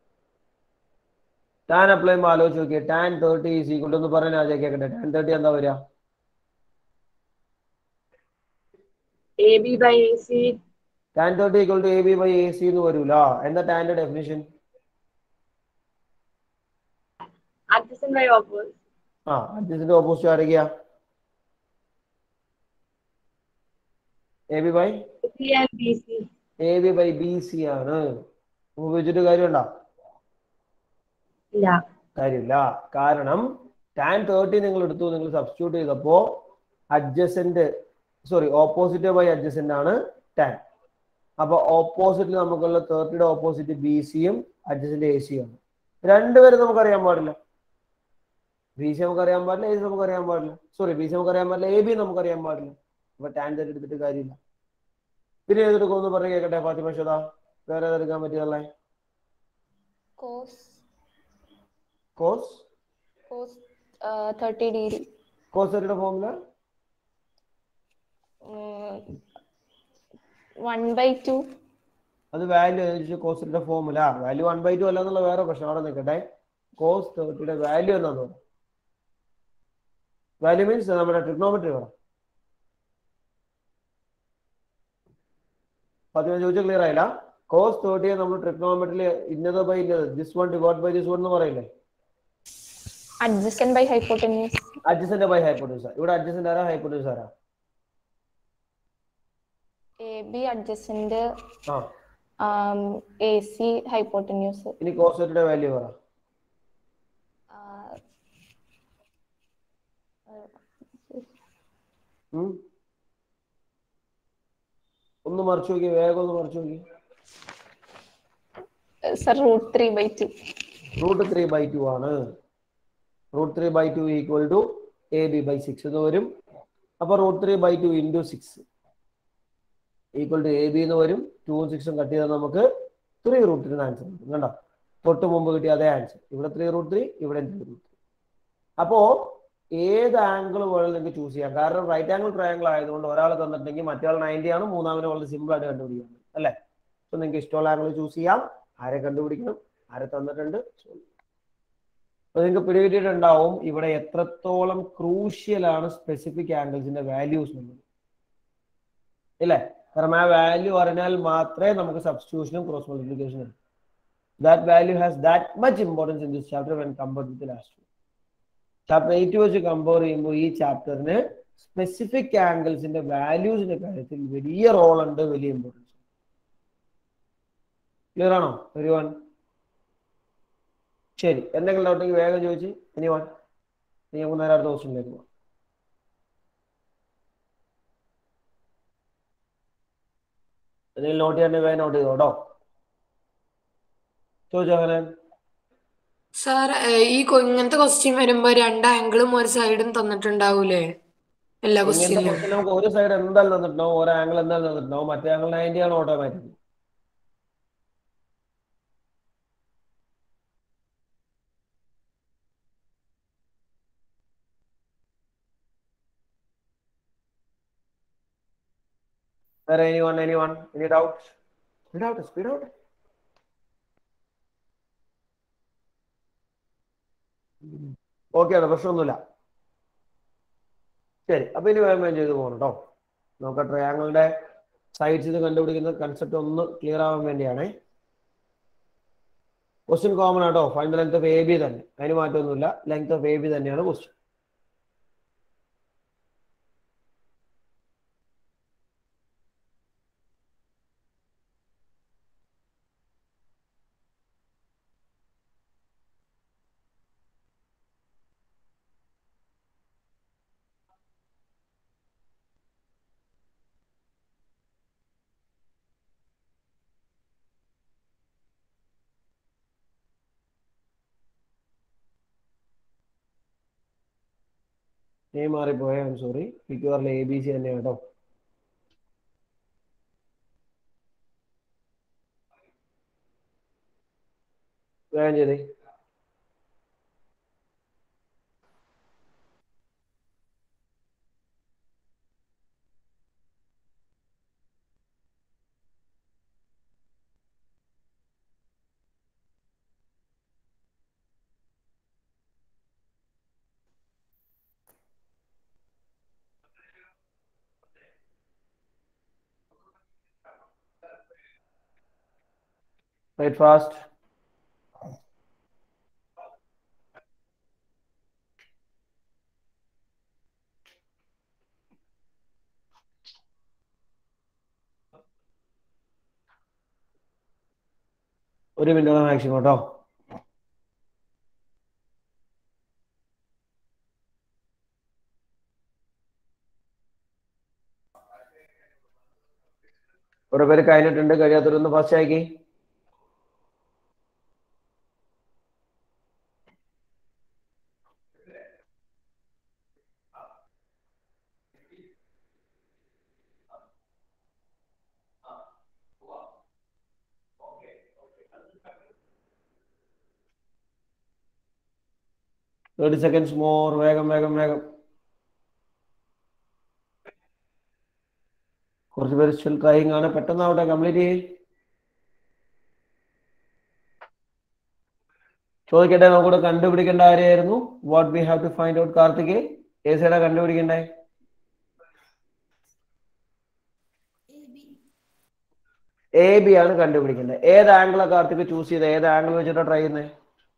ടാൻ അപ്ലൈ ചെയ്യുമ്പോൾ ആലോചിച്ച് നോക്കിയേ ടാൻ തേർട്ടി ഈസ് ഈക്വൽ എന്ന് പറയാൻ ആദ്യം കേൾക്കട്ടെ ടാൻ തേർട്ടി എന്താ വരിക AB by AC tan thirty equal to A B by A C എന്ന് വരൂല എന്താ ടാന്റെ ഡെഫിനിഷൻ adjacent by opposite. ആ അഡ്ജസ്റ്റിന്റെ ഓപ്പോസിറ്റ് ആരൊക്കെയാ A B by AC and BC. A B by B C ആണ് ഉപയോഗിച്ചിട്ട് കാര്യമുണ്ടോ ഇല്ല കാര്യമില്ല കാരണം ടാൻ തേർട്ടി നിങ്ങൾ എടുത്തു നിങ്ങൾ സബ്സ്റ്റിറ്റ്യൂട്ട് ചെയ്തപ്പോ adjacent sorry opposite by adjacent ആണ് ടാൻ അപ്പൊ ഓപ്പോസിറ്റിൽ നമുക്കുള്ള തേർട്ടിയുടെ ഓപ്പോസിറ്റ് ബി സിയും അഡ്ജസന്റ് എ സിയും ആണ് രണ്ടുപേരും നമുക്കറിയാൻ പാടില്ല ബി സി നമുക്ക് അറിയാൻ പാടില്ല എ സി നമുക്ക് അറിയാൻ പാടില്ല സോറി ബി സി നമുക്ക് അറിയാൻ പാടില്ല എ ബി നമുക്ക് അറിയാൻ പാടില്ല അപ്പൊ ടാൻ തേർട്ടി എടുത്തിട്ട് കാര്യമില്ല പിന്നെ ഏതെടുക്കുമെന്ന് പറഞ്ഞ് കേൾക്കട്ടെ ഫാത്തിമ ഷദ വേറെ ഏതെടുക്കാൻ പറ്റിയതല്ലേ cos cos cos thirty degree cos തേർട്ടിയുടെ ഫോമുല വൺ ബൈ ടു അത് വാല്യൂ അനുസരിച്ച് കോസിന്റെ formula value one by two അല്ല എന്നുള്ള വേറെ പ്രശ്നം അവിടെ നിൽക്കട്ടെ കോസ് തേർട്ടിയുടെ വാല്യൂ എന്നാന്ന് പറയാം വാല്യൂ മീൻസ് നമ്മുടെ ട്രിഗ്നോമെട്രി വേണം പതിനഞ്ച് ചോദിച്ചാൽ ക്ലിയർ ആയില്ല കോസ് തേർട്ടിയെ നമ്മൾ ട്രിഗ്നോമെട്രിയിൽ ഇന്നത് ബൈ ഇന്നത് this one divide by this one എന്ന് പറയില്ലേ adjacent by hypotenuse adjacent by hypotenuse ഇവിടെ അഡ്ജസന്റ് ആരാ ഹൈപ്പോട്ടൻസ് ആരാ എ ബി അഡ്ജസ്റ്റന്റ് ആ എ സി ഹൈപ്പോട്ടന്യൂസ് ഇനി കോസ് തേർട്ടിയുടെ വാല്യൂ പറ ഉം. ഒന്ന് മറിച്ചു നോക്കി വേഗം ഒന്ന് മറിച്ചു നോക്കി sir root three by two root three by two ആണ് root three by two equal to A B by six എന്ന് വരും അപ്പൊ root three by two into six equal to A B എന്ന് വരും ടൂവും സിക്സും കട്ട് ചെയ്താൽ നമുക്ക് ത്രീ റൂട്ട് ത്രീ ആൻസർ കിട്ടും കണ്ടോ തൊട്ട് മുമ്പ് കിട്ടിയ അതേ ആൻസർ ഇവിടെ ത്രീ റൂട്ട് ത്രീ ഇവിടെ ത്രീ റൂട്ട് ത്രീ അപ്പോ ഏത് ആംഗിൾ വേണമെങ്കിലും നിങ്ങൾക്ക് ചൂസ് ചെയ്യാം കാരണം റൈറ്റ് ആംഗിൾ ട്രയാംഗിൾ ആയതുകൊണ്ട് ഒരാൾ തന്നിട്ടുണ്ടെങ്കിൽ മറ്റേ നയൻറ്റി ആണ് മൂന്നാമനെ വളരെ സിമ്പിൾ ആയിട്ട് കണ്ടുപിടിക്കാം അല്ലേ അപ്പൊ നിങ്ങൾക്ക് ഇഷ്ടമുള്ള ആംഗിൾ ചൂസ് ചെയ്യാം ആരെ കണ്ടുപിടിക്കണം ആരെ തന്നിട്ടുണ്ട് അപ്പൊ നിങ്ങൾക്ക് പിടികിട്ടിയിട്ടുണ്ടാവും ഇവിടെ എത്രത്തോളം ക്രൂഷ്യൽ ആണ് സ്പെസിഫിക് ആംഗിൾസിന്റെ വാല്യൂസ് എന്നുള്ളത് ഇല്ലേ കാരണം ആ വാല്യൂ അറിഞ്ഞാൽ മാത്രമേ നമുക്ക് സബ്സ്റ്റിറ്റ്യൂഷനും ക്രോസ് മൾട്ടിപ്ലിക്കേഷനും that value has that much importance in this chapter when compared with last chapter eight വെച്ച് കമ്പയർ ചെയ്യുമ്പോൾ ഈ ചാപ്റ്ററിന് സ്പെസിഫിക് ആംഗിൾസിന്റെ വാല്യൂസിന്റെ കാര്യത്തിൽ വലിയ റോൾ ഉണ്ട് വലിയ ഇമ്പോർട്ടൻസ് ക്ലിയർ ആണോ വെരി വൺ ശരി എന്തെങ്കിലും ഡൗട്ട് ഉണ്ടെങ്കിൽ വേഗം ചോദിച്ച് ഇനി വൺ ഇനി നമുക്ക് നേരെ അടുത്ത ക്വസ്റ്റിനിലേക്ക് പോകാം എന്തെങ്കിലും നോട്ട് ചെയ്യാൻ വേഗം നോട്ട് ചെയ്തോ കേട്ടോ ചോദിച്ചോ അങ്ങനെ സാർ ഈ കൊ- ഇങ്ങനത്തെ ക്വസ്റ്റ്യൻ വരുമ്പോ രണ്ട് ആംഗിളും ഒരു സൈഡും തന്നിട്ടുണ്ടാവൂലേ എല്ലാ ഇങ്ങനത്തെ ക്വസ്റ്റ്യനിലും question നമുക്ക് ഒരു സൈഡ് എന്തായാലും തന്നിട്ടുണ്ടാവും ഒരു ആംഗിൾ എന്തായാലും തന്നിട്ടുണ്ടാവും മറ്റേ ആംഗിൾ നയൻറ്റി ആണ് automatic There anyone, anyone, any doubts? Speed out, speed out. Okay ആണ് പ്രശ്നമൊന്നുമില്ല ശരി അപ്പൊ ഇനി വേഗം വേഗം ചെയ്ത് പോകണം കേട്ടോ നമുക്ക് ട്രയാങ്കിളിന്റെ സൈഡ്സ് ഇത് കണ്ടുപിടിക്കുന്ന കൺസെപ്റ്റ് ഒന്ന് ക്ലിയർ ആവാൻ വേണ്ടിയാണേ ക്വസ്റ്റ്യൻ കോമൺ ആട്ടോ find the length of A B തന്നെ അതിന് മാറ്റമൊന്നുമില്ല ലെങ്ത് ഓഫ് എ ബി തന്നെയാണ് ക്വസ്റ്റ്യൻ നെയിം മാറിപ്പോയ ഐ സോറി മിക്കവാറിൽ എ ബി സി തന്നെയാണ് കേട്ടോ വേഗം ചെയ്തേ Write fast. ഒരു മിനിറ്റ് മാക്സിമം കേട്ടോ കുറെ പേര് കഴിഞ്ഞിട്ടുണ്ട് കഴിയാത്തവരൊന്ന് ഫസ്റ്റ് ആക്കി തേർട്ടി സെക്കൻഡ്സ് മോർ വേഗം വേഗം വേഗം കുറച്ച് പേര് സ്റ്റിൽ ട്രൈയിങ് ആണ് പെട്ടെന്നാവട്ടെ കംപ്ലീറ്റ് ചെയ്യ് ചോദിക്കട്ടെ നമുക്കിവിടെ കണ്ടുപിടിക്കേണ്ട ആരെയായിരുന്നു what we have to find out Karthik A സൈഡാ കണ്ടുപിടിക്കണ്ടേ എ ബി ആണ് കണ്ടുപിടിക്കേണ്ടത് ഏത് ആംഗിളാ കാർത്തിക് ചൂസ് ചെയ്ത് ഏത് ആംഗിൾ വെച്ചിട്ടാ ട്രൈ ചെയ്യുന്നത്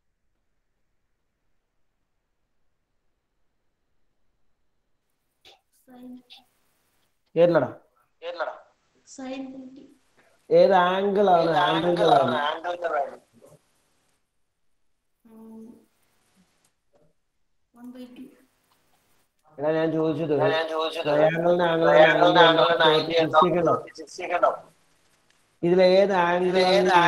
കേരളടാ ഏത് ആംഗിൾ ആണ് ആംഗിളിന്റെ എടാ ഞാൻ ചോദിച്ചത് ട്രയാങ്കിളിന്റെ ആംഗിൾ ഇതിൽ ഏത് ആംഗിൾ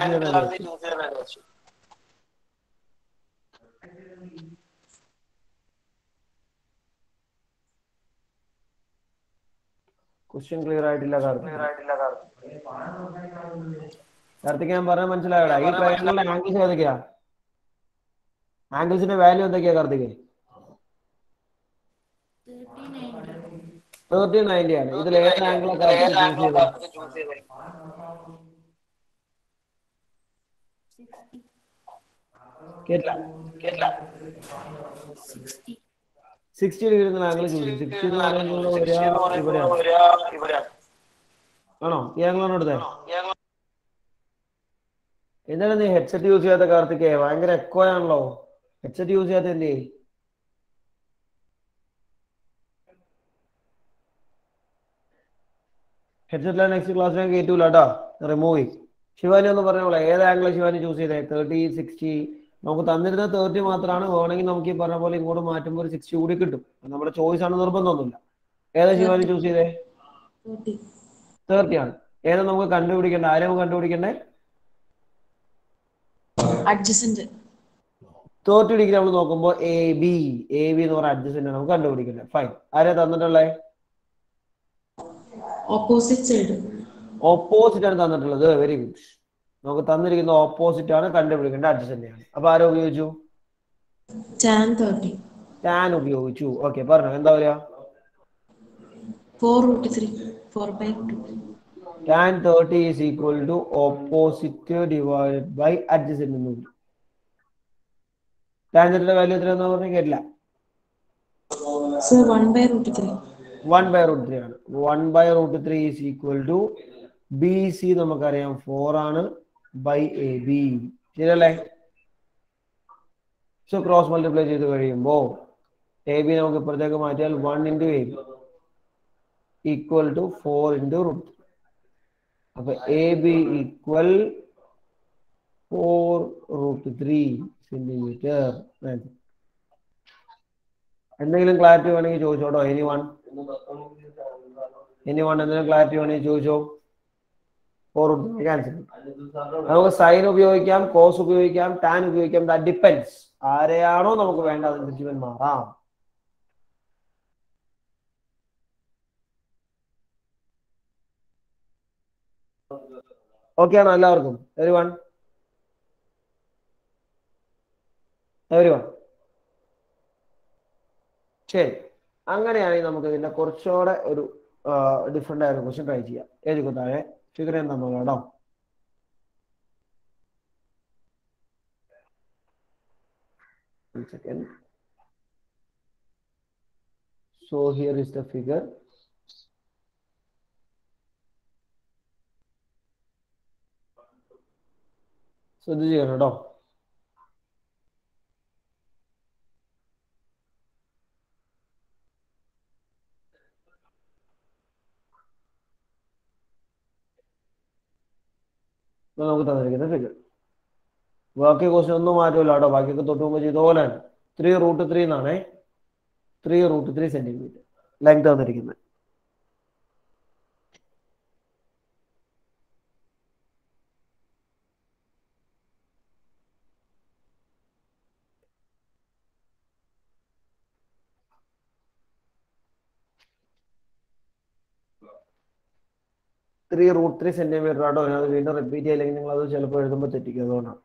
ക്വസ്റ്റ്യൻ ക്ലിയർ ആയിട്ടില്ല കാർത്തിക് കാർത്തിക് ഞാൻ പറഞ്ഞ മനസ്സിലായടാ ഈ ട്രയാങ്കിളിന്റെ ആംഗിൾസ് ഏതൊക്കെയാ ആംഗിൾസിന്റെ വാല്യൂ എന്തൊക്കെയാ കാർത്തിക് തേർട്ടി നയൻറ്റി ആണ് ഇതിൽ ഏത് ആംഗിളാ കാർത്തിക് ചൂസ് ചെയ്തത് കേട്ടില്ല കേട്ടില്ല സിക്സ്റ്റി ഡിഗ്രി ആംഗിൾ ചൂസ് ചെയ്തു സിക്സ്റ്റി എന്ന് പറയുന്നത് ഇവിടെയാണ് ആണോ ഈ ആംഗിളാണോ എടുത്തത് എന്താണ് നീ ഹെഡ്സെറ്റ് യൂസ് ചെയ്യാത്ത കാർത്തികേ ഭയങ്കര എക്കോ ആണല്ലോ ഹെഡ്സെറ്റ് യൂസ് ചെയ്യാത്ത എന്തേ ഹെഡ്സെറ്റിലെ നെക്സ്റ്റ് ക്ലാസ്സിൽ ഞാൻ കയറ്റൂല കേട്ടോ റിമൂവ് ചെയ്യും ശിവാനി ഒന്ന് പറഞ്ഞോളെ ഏത് ആംഗിൾ ശിവാനി ചൂസ് ചെയ്തേ തേർട്ടി സിക്സ്റ്റി നമുക്ക് തന്നിരുന്ന തേർട്ടി മാത്രമാണ് വേണമെങ്കിൽ നമുക്ക് ഈ പറഞ്ഞ പോലെ ഇങ്ങോട്ട് മാറ്റുമ്പോൾ ഒരു സിക്സ്റ്റി കൂടി കിട്ടും അത് നമ്മുടെ ചോയ്സ് ആണ് നിർബന്ധമൊന്നുമില്ല ഏതാ ശിവാനി ചൂസ് ചെയ്തേ തേർട്ടി ആണ് ഏതാ നമുക്ക് കണ്ടുപിടിക്കണ്ടേ ആരെ നമുക്ക് കണ്ടുപിടിക്കണ്ടേ അഡ്ജസന്റ് തേർട്ടി ഡിഗ്രി നമ്മൾ നോക്കുമ്പോൾ എ ബി എ ബി എന്ന് പറഞ്ഞ അഡ്ജസ്റ്റന്റ് നമുക്ക് കണ്ടുപിടിക്കണ്ടേ ഫൈൻ ആരെയാ തന്നിട്ടുള്ളേ ഓപ്പോസിറ്റ് സൈഡ് ഓപ്പോസിറ്റ് ആണ് തന്നിട്ടുള്ളത് വെരി ഗുഡ് നമുക്ക് തന്നിരിക്കുന്ന ഓപ്പോസിറ്റ് ആണ് കണ്ടുപിടിക്കേണ്ട അഡ്ജസ്റ്റന്റ് ആണ് അപ്പൊ ആരോ ഉപയോഗിച്ചു ടാൻ തേർട്ടി ടാൻ ഉപയോഗിച്ചു ഓക്കെ പറഞ്ഞു എന്താ പറയാ four root three four by two tan thirty is equal to opposite divide by adjacent എന്ന് വരും ടാൻജന്റിന്റെ വാല്യൂ എത്രയാന്ന് പറഞ്ഞാൽ കേട്ടില്ല sir one by root three one by root three ആണ് one by root three is equal to B C നമുക്കറിയാം four ആണ് by A B ശരിയല്ലേ സോ ക്രോസ് മൾട്ടിപ്ലൈ ചെയ്ത് കഴിയുമ്പോ എ ബി നമുക്ക് ഇപ്പുറത്തേക്ക് മാറ്റിയാൽ one into A B equal to four into root അപ്പൊ A B equal four root three centimetre എന്തെങ്കിലും ക്ലാരിറ്റി വേണമെങ്കിൽ ചോദിച്ചോട്ടോ എനി വൺ ഇനി വൺ എന്തെങ്കിലും ക്ലാരിറ്റി വേണമെങ്കിൽ ചോദിച്ചോ ഫോർ ക്യാൻസൽ നമുക്ക് സൈൻ ഉപയോഗിക്കാം കോസ് ഉപയോഗിക്കാം ടാൻ ഉപയോഗിക്കാം ദാറ്റ് ഡിപ്പെൻസ് ആരെയാണോ നമുക്ക് വേണ്ട അതനുസരിച്ച് ഇവൻ മാറാം ഓക്കെ ആണോ എല്ലാവർക്കും എവരി വൺ എവരി വൺ ശരി അങ്ങനെയാണെങ്കിൽ നമുക്ക് ഇതിന്റെ കുറച്ചുകൂടെ ഒരു ഡിഫറെന്റ് ആയ ക്വസ്റ്റ്യൻ ട്രൈ ചെയ്യാം ഏത് താഴെ ഫിഗർ എന്താ കേട്ടോ One second. So here is the figure. ശ്രദ്ധിച്ച് ചെയ്യണം കേട്ടോ ഇത് നമുക്ക് തന്നിരിക്കുന്ന ഫിഗർ ബാക്കി ക്വസ്റ്റ്യൻ ഒന്നും മാറ്റമില്ല കേട്ടോ ബാക്കിയൊക്കെ തൊട്ട് മുമ്പ് ചെയ്ത പോലെയാണ് ത്രീ റൂട്ട് ത്രീ എന്നാണേ three root three centimetre length തന്നിരിക്കുന്നത് ത്രീ റൂട്ട് ത്രീ സെന്റിമീറ്റർ ആട്ടോ ഞാൻ അത് വീണ്ടും റിപ്പീറ്റ് ചെയ്യില്ലെങ്കിൽ നിങ്ങൾ അത് ചിലപ്പോൾ എഴുതുമ്പോൾ തെറ്റിക്കും അതുകൊണ്ടാണ്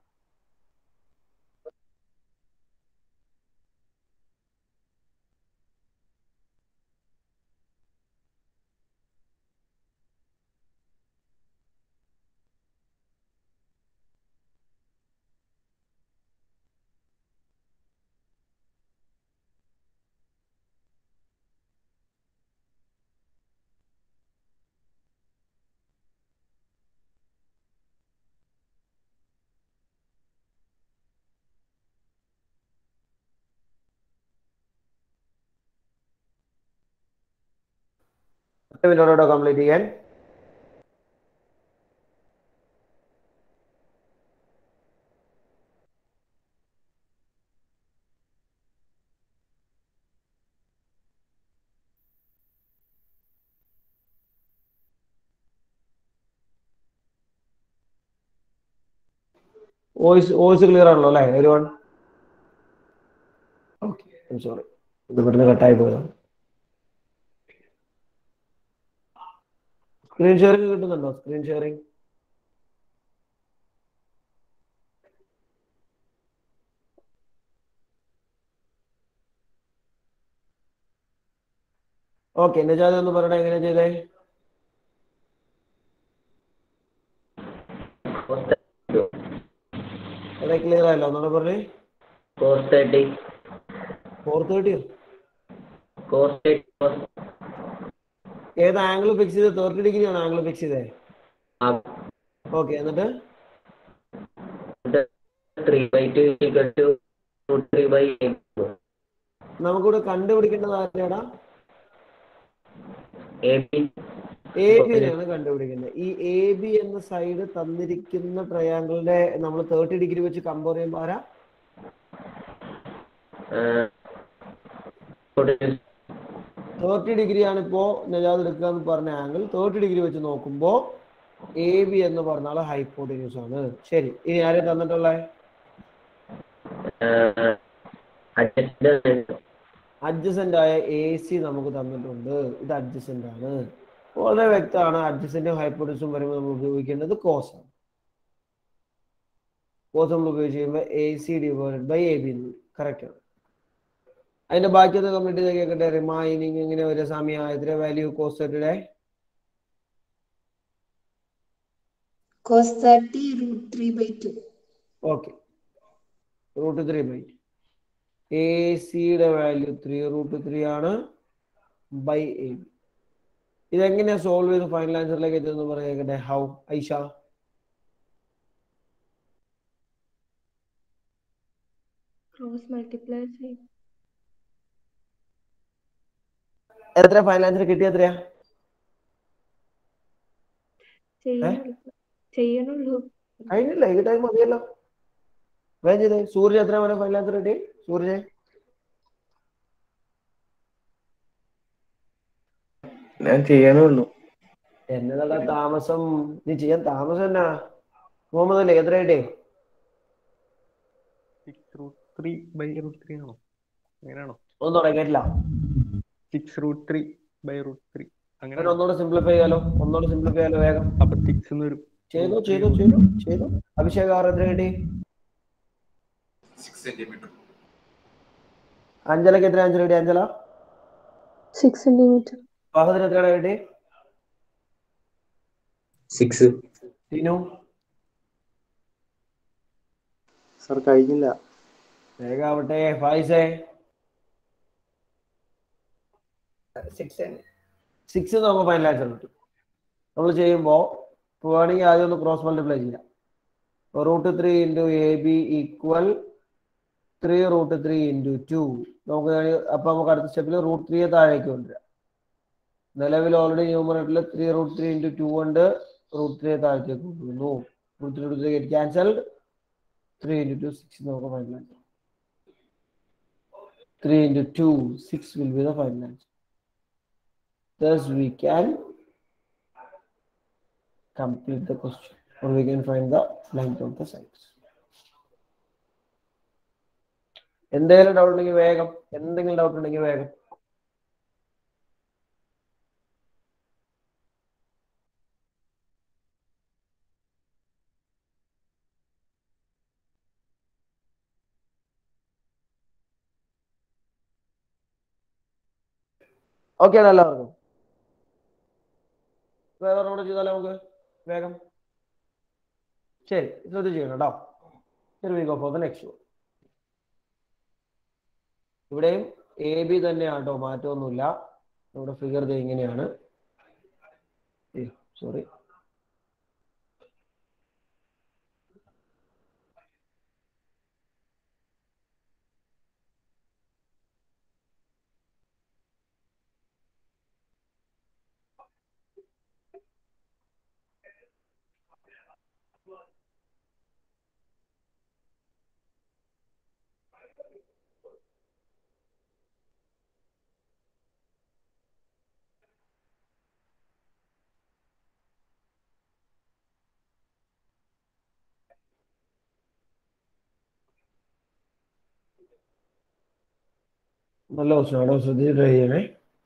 ഒറ്റ മിനിറ്റോടെ കംപ്ലീറ്റ് ചെയ്യാൻ വോയിസ് വോയിസ് ക്ലിയർ ആണല്ലോ അല്ലേ ഒരു വൺ ഓക്കെ സോറി ഇത് ഇവിടുന്ന് കട്ടായി പോയതാണ് സ്ക്രീൻ ഷെയറിംഗ് കിട്ടുന്നുണ്ടോ സ്ക്രീൻ ഷെയറിംഗ് ഓക്കെ നജാദ് ഒന്ന് പറയണേ എങ്ങനെ ചെയ്തേ എടാ ക്ലിയർ ആയല്ലോ ഒന്നുകൂടെ പറഞ്ഞേ ഫോർ തേർട്ടി ഫോർ തേർട്ടിയോ ഫോർ തേർട്ടി ഏത് ആംഗിൾ ഫിക്സ് ചെയ്ത് തേർട്ടി ഡിഗ്രി ആണ് ആംഗിൾ ഫിക്സ് ചെയ്തേ ഓക്കെ എന്നിട്ട് three by two equal to three by നമുക്കിവിടെ കണ്ടുപിടിക്കേണ്ടത് ആരെയാടാ എ ബി എ ബിനെയാണ് കണ്ടുപിടിക്കുന്നത് ഈ എ ബി എന്ന സൈഡ് തന്നിരിക്കുന്ന ട്രയാങ്കിളിന്റെ നമ്മൾ തേർട്ടി ഡിഗ്രി വെച്ച് കമ്പയർ ചെയ്യുമ്പോൾ ആരാ തേർട്ടി ഡിഗ്രി ആണ് ഇപ്പോ നജാദ് എടുക്കുക എന്ന് പറഞ്ഞ ആംഗിൾ തേർട്ടി ഡിഗ്രി വെച്ച് നോക്കുമ്പോ എ ബി എന്ന് പറഞ്ഞാൽ ഹൈപ്പോട്ടിന്യൂസ് ആണ് ശരി ഇനി ആരെ തന്നിട്ടുള്ളേ അഡ്ജസെന്റ് ആയ എ സി നമുക്ക് തന്നിട്ടുണ്ട് ഇത് അഡ്ജസെന്റ് ആണ് വളരെ വ്യക്തമാണ് അഡ്ജസ്റ്റന്റും ഹൈപ്പോട്ടസും വരുമ്പോൾ നമ്മൾ ഉപയോഗിക്കേണ്ടത് കോസ് ആണ് കോസ് നമ്മൾ ഉപയോഗിച്ച് കഴിയുമ്പോൾ A C divide by A B correct ആണ് അതിന്റെ ബാക്കിയൊക്കെ കംപ്ലീറ്റ് ചെയ്ത് കേൾക്കട്ടെ റിമൈനിങ് ഇങ്ങനെ ഒരു സമയം എത്ര വാല്യൂ കോസ് തേർട്ടിയുടെ cos thirty root three by two okay root three by A സിയുടെ വാല്യൂ ത്രീ റൂട്ട് ത്രീ ആണ് ബൈ എ ബി ഇതെങ്ങനെയാ സോൾവ് ചെയ്ത് ഫൈനൽ ആൻസറിലേക്ക് എത്തുന്നത് പറയട്ടെ ഹൗ ഐഷ ക്രോസ് മൾട്ടിപ്ലൈ ചെയ്യും എത്ര ഫൈനൽ ആൻസർ കിട്ടിയ എത്രയാ ചെയ്യണുള്ളൂ ചെയ്യണുള്ളൂ കഴിഞ്ഞില്ല ഈ ടൈം മതിയല്ലോ വേഗം ചെയ്തേ സൂര്യ എത്ര വരെ ഫൈനൽ ആൻസർ കിട്ടി സൂര്യ ഞാൻ ചെയ്യാനുള്ളൂ എന്നതാ താമസം നീ ചെയ്യാൻ താമസം എന്നാ മുഹമ്മദ് അല്ലേ എത്ര കിട്ടി six root three by root three ആണോ അങ്ങനെയാണോ ഒന്നും തുടങ്ങി കേട്ടില്ല six root three by root three അങ്ങനെ അങ്ങനെ ഒന്നുകൂടെ സിംപ്ലിഫൈ ചെയ്യാലോ ഒന്നുകൂടെ സിംപ്ലിഫൈ ചെയ്യാലോ വേഗം അപ്പൊ സിക്സ് വരും ചെയ്തു ചെയ്തു ചെയ്തു ചെയ്തു അഭിഷേക് ആർ എത്ര കിട്ടി സിക്സ് സെന്റിമീറ്റർ അഞ്ജലക്ക് എത്ര ആൻസർ കിട്ടി അഞ്ജല സിക്സ് സെന്റിമീറ്റർ ഫഹദിന് എത്ര കിട്ടി സിക്സ് ടിനു സാർ കഴിഞ്ഞില്ല വേഗം ആവട്ടെ ഫായിസേ സിക്സ് സിക്സ് നമുക്ക് ഫൈനൽ ആൻസർ കിട്ടും നമ്മൾ ചെയ്യുമ്പോൾ വേണമെങ്കിൽ ആദ്യം ഒന്ന് ക്രോസ് മൾട്ടിപ്ലൈ ചെയ്യാം root three into A B equal three root three into two നമുക്ക് വേണമെങ്കിൽ- അപ്പൊ നമുക്ക് അടുത്ത സ്റ്റെപ്പിൽ റൂട്ട് ത്രീയെ താഴേക്ക് കൊണ്ടുവരാം നിലവിൽ ഓൾറെഡി ന്യൂമറേറ്ററിൽ three root three into two ഉണ്ട് റൂട്ട് ത്രീയെ താഴത്തേക്ക് കൊണ്ടുവന്നു root three root three get cancelled three into two six നമുക്ക് final answer three into two six will be the final answer Thus, we can complete the question or we can find the length of the sides. എന്തെങ്കിലും doubt ഉണ്ടെങ്കിൽ വേഗം എന്തെങ്കിലും doubt ഉണ്ടെങ്കിൽ വേഗം okay ആണ് എല്ലാവർക്കും വേറെ ഒന്നുകൂടെ ചെയ്താലോ നമുക്ക് വേഗം ശരി ശ്രദ്ധിച്ച് ചെയ്യണം കേട്ടോ ശരി we go for the next ഇവിടെയും എ ബി തന്നെയാണ് കേട്ടോ മാറ്റമൊന്നുമില്ല നമ്മുടെ ഫിഗർ ഇങ്ങനെയാണ് സോറി നല്ല ക്വസ്റ്റ്യൻ അവിടെ ശ്രദ്ധിച്ച് ട്രൈ ചെയ്യണേ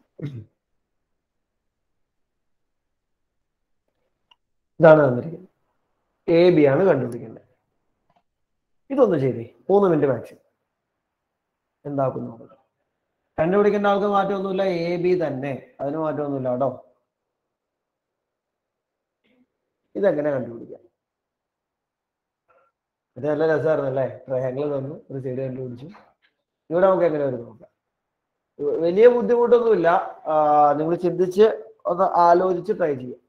ഇതാണ് തന്നിരിക്കുന്നത് എ ബി ആണ് കണ്ടുപിടിക്കേണ്ടത് ഇതൊന്ന് ചെയ്തേ മൂന്ന് മിനിറ്റ് മാക്സിമം എന്താക്കുന്നു നോക്കാം. കണ്ടുപിടിക്കേണ്ട ആൾക്ക് മാറ്റമൊന്നുമില്ല എ ബി തന്നെ അതിന് മാറ്റമൊന്നുമില്ല കേട്ടോ ഇതെങ്ങനെ കണ്ടുപിടിക്കാം ഇത് നല്ല രസമായിരുന്നല്ലേ ട്രയാങ്കിൾ തന്നു ഒരു സൈഡ് കണ്ടുപിടിച്ചു ഇവിടെ നമുക്ക് എങ്ങനെ വരും നോക്കാം വലിയ ബുദ്ധിമുട്ടൊന്നുമില്ല നിങ്ങൾ ചിന്തിച്ച് ഒന്ന് ആലോചിച്ച് ട്രൈ ചെയ്യാം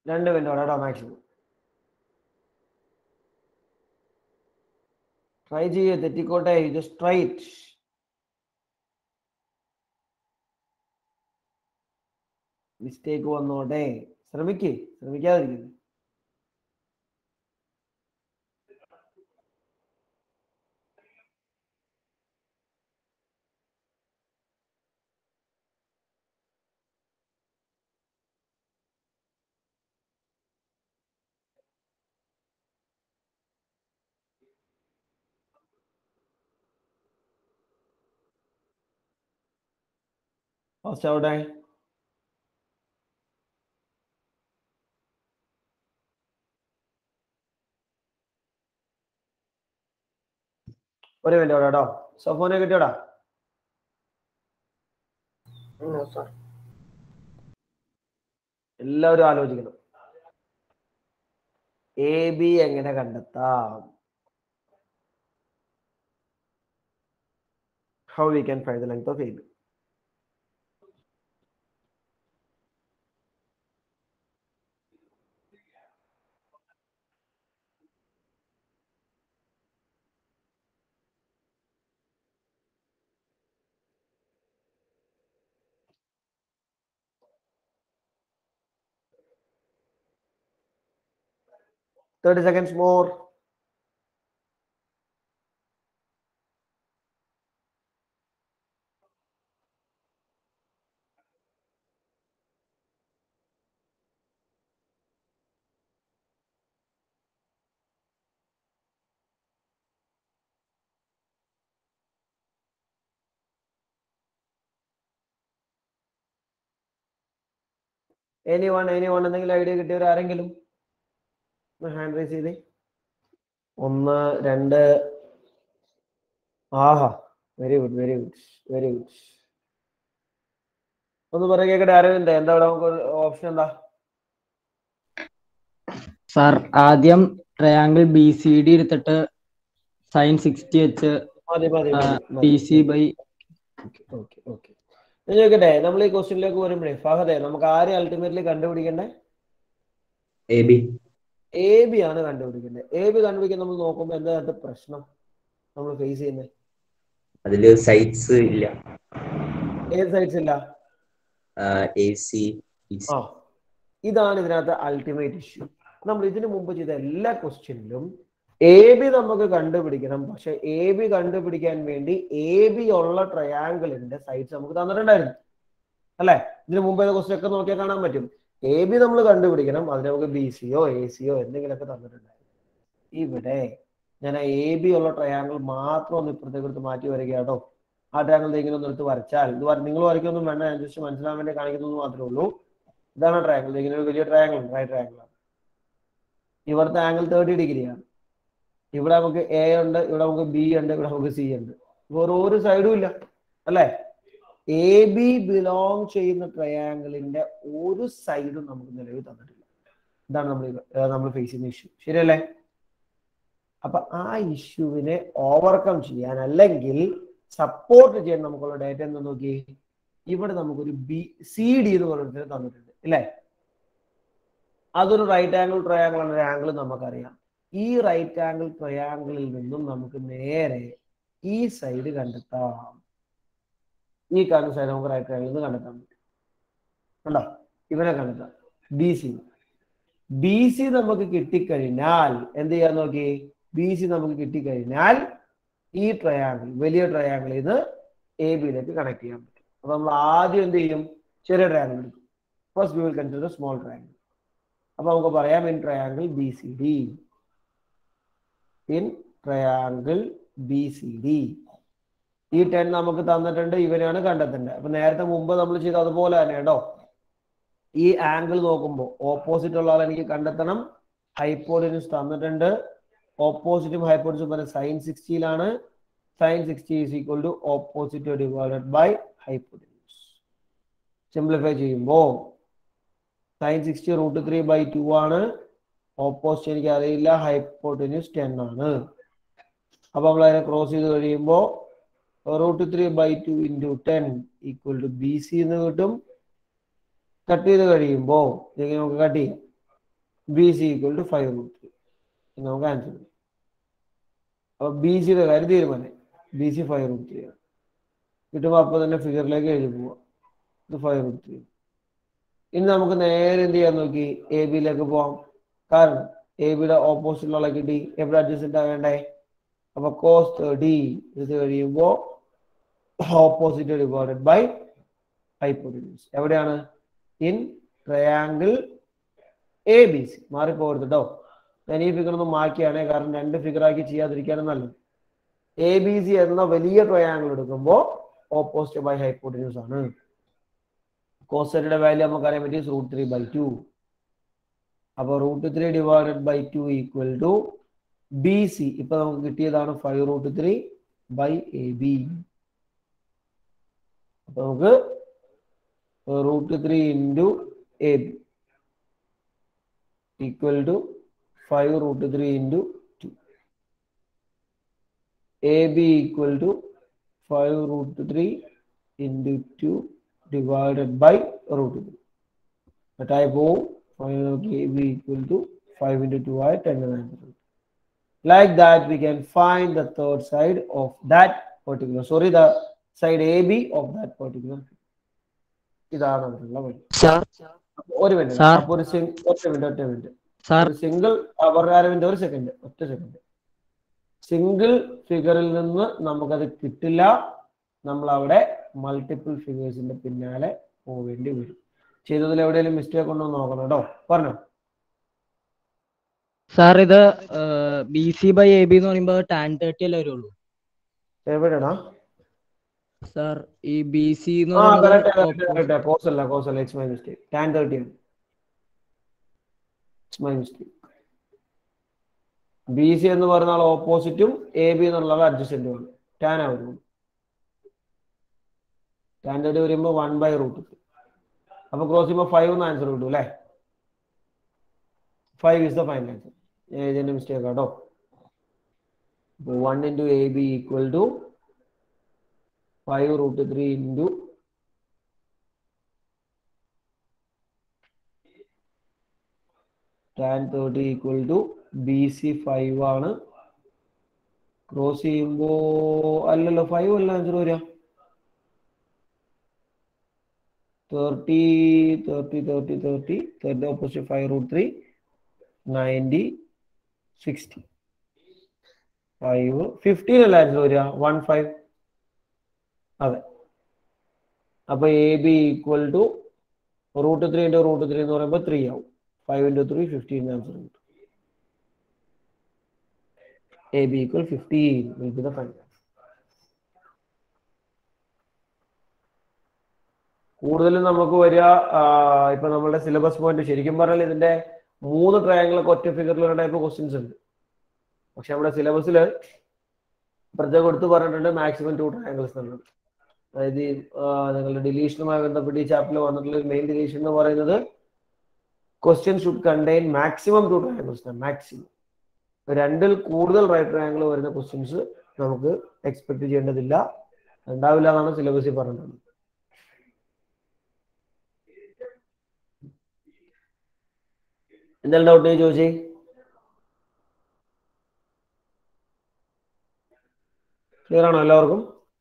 രണ്ട് മിനിറ്റ് കേട്ടോ മാക്സിമം ട്രൈ ചെയ്യേ തെറ്റിക്കോട്ടെ ജസ്റ്റ് ട്രൈ ഇറ്റ് മിസ്റ്റേക്ക് വന്നോട്ടെ ശ്രമിക്കേ ശ്രമിക്കാതിരിക്കുന്നു ഫസ്റ്റ് അവിടെ ഒരു മിനിറ്റ് അവിടെ കേട്ടോ സഫോനെ കിട്ടിയോടാ എല്ലാവരും ആലോചിക്കണം എ ബി എങ്ങനെ കണ്ടെത്താം how we can find the length of A B Thirty seconds more. Anyone anyone എന്തെങ്കിലും ഐഡിയ കിട്ടിയവർ ആരെങ്കിലും ഹാൻഡ് റൈസ് ചെയ്തേ ഒന്ന് രണ്ട് ആഹാ very good very good very good ഒന്ന് പറയാ കേക്കട്ടെ അരവിന്ദ് എന്താ ഇവിടെ നമുക്ക് ഓപ്ഷൻ എന്താ സാർ ആദ്യം ട്രയാങ്കിൾ ബി സി ഡി എടുത്തിട്ട് സൈൻ സിക്സ്റ്റി വെച്ച് മതി മതി മതി B C by okay okay ഞാൻ ചോദിക്കട്ടെ നമ്മൾ ഈ ക്വസ്റ്റ്യനിലേക്ക് വരുമ്പോഴേ ഫഹദെ നമുക്ക് ആരെ അൾട്ടിമേറ്റ്ലി കണ്ടുപിടിക്കണ്ടേ എ ബി എ ബി ആണ് കണ്ടുപിടിക്കേണ്ടത് എ ബി കണ്ടുപിടിക്കാൻ നമ്മൾ നോക്കുമ്പോൾ എന്താ അതിന്റെ പ്രശ്നം നമ്മൾ ഫേസ് ചെയ്യുന്നത് അതില് സൈറ്റ്സ് ഇല്ല ഏത് സൈഡ്സ് ഇല്ല എ സി ആ ഇതാണ് ഇതിനകത്ത് അൾട്ടിമേറ്റ് ഇഷ്യൂ നമ്മൾ ഇതിനു മുമ്പ് ചെയ്ത എല്ലാ ക്വസ്റ്റ്യനിലും എ ബി നമുക്ക് കണ്ടുപിടിക്കണം പക്ഷെ എ ബി കണ്ടുപിടിക്കാൻ വേണ്ടി എ ബി ഉള്ള ട്രയാങ്കിളിന്റെ സൈഡ്സ് നമുക്ക് തന്നിട്ടുണ്ടായിരുന്നു അല്ലെ ഇതിനു മുമ്പ് ക്വസ്റ്റ്യൻ ഒക്കെ നോക്കിയാൽ കാണാൻ പറ്റും എ ബി നമ്മൾ കണ്ടുപിടിക്കണം അതിന് നമുക്ക് ബി സിയോ എ സിയോ എന്തെങ്കിലുമൊക്കെ തന്നിട്ടുണ്ടായിരുന്നു ഇവിടെ ഞാൻ എ ബി ഉള്ള ട്രയാങ്കിൾ മാത്രം ഒന്ന് ഇപ്പുറത്തേക്ക് എടുത്ത് മാറ്റി വരികയാട്ടോ ആ ട്രയാങ്കിൾ ഇങ്ങനെ ഒന്ന് എടുത്ത് വരച്ചാൽ ഇത് വര- നിങ്ങൾ വരയ്ക്കൊന്നും വേണ്ട ഞാൻ ജസ്റ്റ് മനസ്സിലാൻ വേണ്ടി കാണിക്കുന്നത് മാത്രമേ ഉള്ളൂ ഇതാണ് ട്രയാങ്കിൾ ഇങ്ങനെ ഒരു വലിയ ട്രയാങ്കിൾ ഉണ്ട് റൈറ്റ് ട്രയാങ്കിൾ ആണ് ഇവിടുത്തെ ആംഗിൾ തേർട്ടി ഡിഗ്രിയാണ് ഇവിടെ നമുക്ക് എ ഉണ്ട് ഇവിടെ നമുക്ക് ബി ഉണ്ട് ഇവിടെ നമുക്ക് സി ഉണ്ട് വേറെ ഒരു സൈഡും ഇല്ല അല്ലേ എ ബി ബിലോങ് ചെയ്യുന്ന ട്രയാങ്കിളിന്റെ ഒരു സൈഡും നമുക്ക് നിലവിൽ തന്നിട്ടില്ല ഇതാണ് നമ്മൾ നമ്മൾ ഫേസ് ചെയ്യുന്ന ഇഷ്യൂ ശരിയല്ലേ അപ്പൊ ആ ഇഷ്യൂവിനെ ഓവർകം ചെയ്യാൻ അല്ലെങ്കിൽ സപ്പോർട്ട് ചെയ്യാൻ നമുക്കുള്ള ഡേറ്റ എന്ന് നോക്കി ഇവിടെ നമുക്കൊരു ബി സി ഡി എന്ന് പറഞ്ഞിട്ട് തന്നിട്ടുണ്ട് ഇല്ലേ അതൊരു റൈറ്റ് ആംഗിൾ ട്രയാങ്കിൾ ആണ് ഒരു ആംഗിൾ നമുക്കറിയാം ഈ റൈറ്റ് ആംഗിൾ ട്രയാങ്കിളിൽ നിന്നും നമുക്ക് നേരെ ഈ സൈഡ് കണ്ടെത്താം ഈ കാണുന്ന സൈഡ് നമുക്ക് റൈറ്റ് ആംഗിളിൽ നിന്ന് കണ്ടെത്താൻ പറ്റും കണ്ടോ ഇവനെ കണ്ടെത്താം ബി സി ബി സി നമുക്ക് കിട്ടിക്കഴിഞ്ഞാൽ എന്ത് ചെയ്യാൻ നോക്കി ബി സി നമുക്ക് കിട്ടിക്കഴിഞ്ഞാൽ ഈ ട്രയാങ്കിൾ വലിയ ട്രയാങ്കിളിൽ നിന്ന് എ ബിയിലേക്ക് കണക്ട് ചെയ്യാൻ പറ്റും അപ്പൊ നമ്മൾ ആദ്യം എന്ത് ചെയ്യും ചെറിയ ട്രയാങ്കിൾ എടുക്കും first we will consider small triangle അപ്പൊ നമുക്ക് പറയാം in triangle B C D in triangle B C D ഈ ടെൻ നമുക്ക് തന്നിട്ടുണ്ട് ഇവനാണ് കണ്ടെത്തേണ്ടത് അപ്പൊ നേരത്തെ മുമ്പ് നമ്മൾ ചെയ്ത അതുപോലെ തന്നെ കേട്ടോ ഈ ആംഗിൾ നോക്കുമ്പോൾ ഓപ്പോസിറ്റ് ഉള്ള ആൾ എനിക്ക് കണ്ടെത്തണം ഹൈപ്പോഡിനസ് തന്നിട്ടുണ്ട് ഓപ്പോസിറ്റും ഹൈപ്പോഡിസും പറഞ്ഞ സൈൻ സിക്സ്റ്റിയിലാണ് sine sixty is equal to opposite divided by hypotenuse simplify ചെയ്യുമ്പോൾ sine sixty root three by two ആണ് ഓപ്പോസിറ്റ് എനിക്ക് അറിയില്ല ഹൈപ്പോട്ടിന്യൂസ് ടെൻ ആണ് അപ്പൊ നമ്മൾ അതിനെ ക്രോസ് ചെയ്ത് കഴിയുമ്പോൾ root three by two into ten equal to B C എന്ന് കിട്ടും കട്ട് ചെയ്ത് കഴിയുമ്പോൾ ഇങ്ങനെ നമുക്ക് കട്ട് ചെയ്യാം B C equal to five root three നമുക്ക് ആൻസർ അപ്പൊ ബി സിയുടെ കാര്യം തീരുമാനം B C five root three ആണ് കിട്ടുമ്പോൾ അപ്പോൾ തന്നെ ഫിഗറിലേക്ക് എഴുതി പോവാം ഇത് ഫൈവ് റൂട്ട് ത്രീ ഇനി നമുക്ക് നേരെ എന്ത് ചെയ്യാൻ നോക്കി എ ബിയിലേക്ക് പോവാം കാരണം എ ബിയുടെ ഓപ്പോസിറ്റിലുള്ള കിട്ടി എവിടെ അഡ്ജസ്റ്റന്റ് ആവേണ്ടേ അപ്പൊ കോസ് തേർട്ടി ഇത് കഴിയുമ്പോ ഓപ്പോസിറ്റ് ഡിവൈഡഡ് ബൈ ഹൈപ്പോട്ടിന്യൂസ് എവിടെയാണ് in triangle A B C മാറിപ്പോകരുത് കേട്ടോ ഞാൻ ഈ ഫിഗർ ഒന്ന് മാറ്റിയാണ് കാരണം രണ്ട് ഫിഗർ ആക്കി ചെയ്യാതിരിക്കാനും നല്ലത് എ ബി സി എന്ന വലിയ ട്രയാങ്കിൾ എടുക്കുമ്പോൾ ഓപ്പോസിറ്റ് ബൈ ഹൈപ്പോട്ടിന്യൂസ് ആണ് കോസയുടെ വാല്യൂ നമുക്ക് അറിയാൻ പറ്റി റൂട്ട് ത്രീ ബൈ ടു അപ്പോൾ root three divided by two equal to B C ഇപ്പൊ നമുക്ക് കിട്ടിയതാണ് five root three by A B അപ്പൊ നമുക്ക് root three into A B equal to five root three into two A B equal to five root three into two divided by root three എന്നിട്ടായി പോവും five നമുക്ക് A B equal to five into two ആയി ten answer like that we can find the third side of that particular sorry the side AB of that particular ഇതാണ് അതിനുള്ള വഴി അപ്പൊ ഒരു minute Sir. അപ്പൊ ഒരു സിംഗ് ഒറ്റ മിനിറ്റ് ഒറ്റ മിനിറ്റ് Sir. ഒരു സിംഗിൾ മിനിറ്റ് ഒരു സെക്കൻഡ് ഒറ്റ സെക്കൻഡ് സിംഗിൾ ഫിഗറിൽ നിന്ന് നമുക്കത് കിട്ടില്ല നമ്മൾ അവിടെ മൾട്ടിപ്പിൾ ഫിഗേഴ്സിന്റെ പിന്നാലെ പോവേണ്ടി വരും ചെയ്തതിൽ എവിടെയെങ്കിലും മിസ്റ്റേക്ക് ഉണ്ടോ എന്ന് നോക്കണം കേട്ടോ പറഞ്ഞോ സാർ ഇത് B C by A B എന്ന് പറയുമ്പോൾ ടാൻ തേർട്ടി അല്ലേ വരുള്ളൂ എവിടെയാണോ സാർ ഈ ബി സി എന്ന് ആ കറക്റ്റ് പറയുന്നത് കറക്റ്റ് കോസ് അല്ല കോസ് അല്ല it's my mistake tan thirty ആണ് it's my mistake B C എന്ന് പറയുന്ന ആൾ ഓപ്പോസിറ്റും എ ബി എന്നുള്ള അഡ്ജസ്റ്റന്റുമാണ് ടാൻ ആ വരുള്ളൂ ടാൻ തേർട്ടി വരുമ്പോൾ വൺ ബൈ റൂട്ട് അപ്പൊ ക്രോസ് ചെയ്യുമ്പോൾ ഫൈവ് എന്ന് ആൻസർ കിട്ടും അല്ലേ five is the final answer ഇതിന്റെ മിസ്റ്റേക്ക് ആട്ടോ one into A B equal to five root three into tan thirty equal to B C five ആണ് cross ചെയ്യുമ്പോ അല്ലല്ലോ ഫൈവ് അല്ല ആൻസർ വരിക thirty thirty thirty thirty thirty opposite five root three ninety sixty five fifteen അല്ല answer വരിക one five അതെ അപ്പൊ A B equal to root three into root three എന്ന് പറയുമ്പോൾ ത്രീ ആവും five into three fifteen answer കിട്ടും A B equal fifteen will be the final കൂടുതലും നമുക്ക് വരിക ആ, ഇപ്പൊ നമ്മളുടെ സിലബസ് പോയിന്റ് ശരിക്കും പറഞ്ഞാൽ ഇതിന്റെ മൂന്ന് ട്രയാങ്കിളൊക്കെ ഒറ്റ ഫിഗറിലുള്ള ടൈപ്പ് ക്വസ്റ്റ്യൻസ് ഉണ്ട് പക്ഷെ നമ്മുടെ സിലബസിൽ പ്രത്യേകം എടുത്ത് പറഞ്ഞിട്ടുണ്ട് മാക്സിമം ടു ട്രയാങ്കിൾസ് എന്നുള്ളത് അതായത് ഈ, ആ, നിങ്ങളുടെ ഡിലീഷനുമായി ബന്ധപ്പെട്ട് ഈ ചാപ്റ്ററിൽ വന്നിട്ടുള്ള മെയിൻ ഡിലീഷൻ എന്ന് പറയുന്നത് question should contain maximum two triangles maximum രണ്ടിൽ കൂടുതൽ റൈറ്റ് ട്രയാങ്കിൾ വരുന്ന ക്വസ്റ്റ്യൻസ് നമുക്ക് എക്സ്പെക്ട് ചെയ്യേണ്ടതില്ല ഉണ്ടാവില്ല എന്നാണ് സിലബസിൽ പറഞ്ഞിട്ടുള്ളത് എന്തെങ്കിലും ഡൗട്ട് ചോദിച്ചേ ക്ലിയർ ആണോ എല്ലാവർക്കും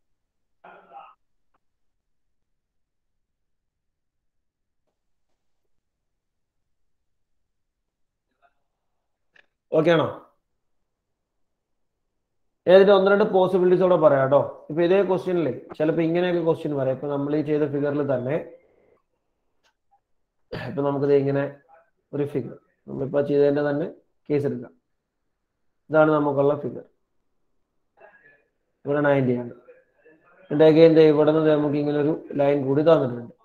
ഓക്കെ ആണോ ഏതിന്റെ ഒന്ന് രണ്ട് പോസിബിലിറ്റീസ് കൂടെ പറയാം കേട്ടോ ഇപ്പൊ ഇതേ ക്വസ്റ്റ്യനിലെ ചിലപ്പോ ഇങ്ങനെയൊക്കെ ക്വസ്റ്റ്യൻ വരാം ഇപ്പൊ നമ്മൾ ഈ ചെയ്ത ഫിഗറിൽ തന്നെ ഇപ്പൊ നമുക്കിത് ഇങ്ങനെ ഒരു ഫിഗർ നമ്മളിപ്പോ ചെയ്തതിന്റെ തന്നെ കേസ് എടുക്കാം ഇതാണ് നമുക്കുള്ള ഫിഗർ ഇവിടെ നയൻറ്റി ആണ് എന്നിട്ട് അഗൈൻ ഇവിടെ നിന്ന് നമുക്ക് ഇങ്ങനെ ഒരു ലൈൻ കൂടി തന്നിട്ടുണ്ട്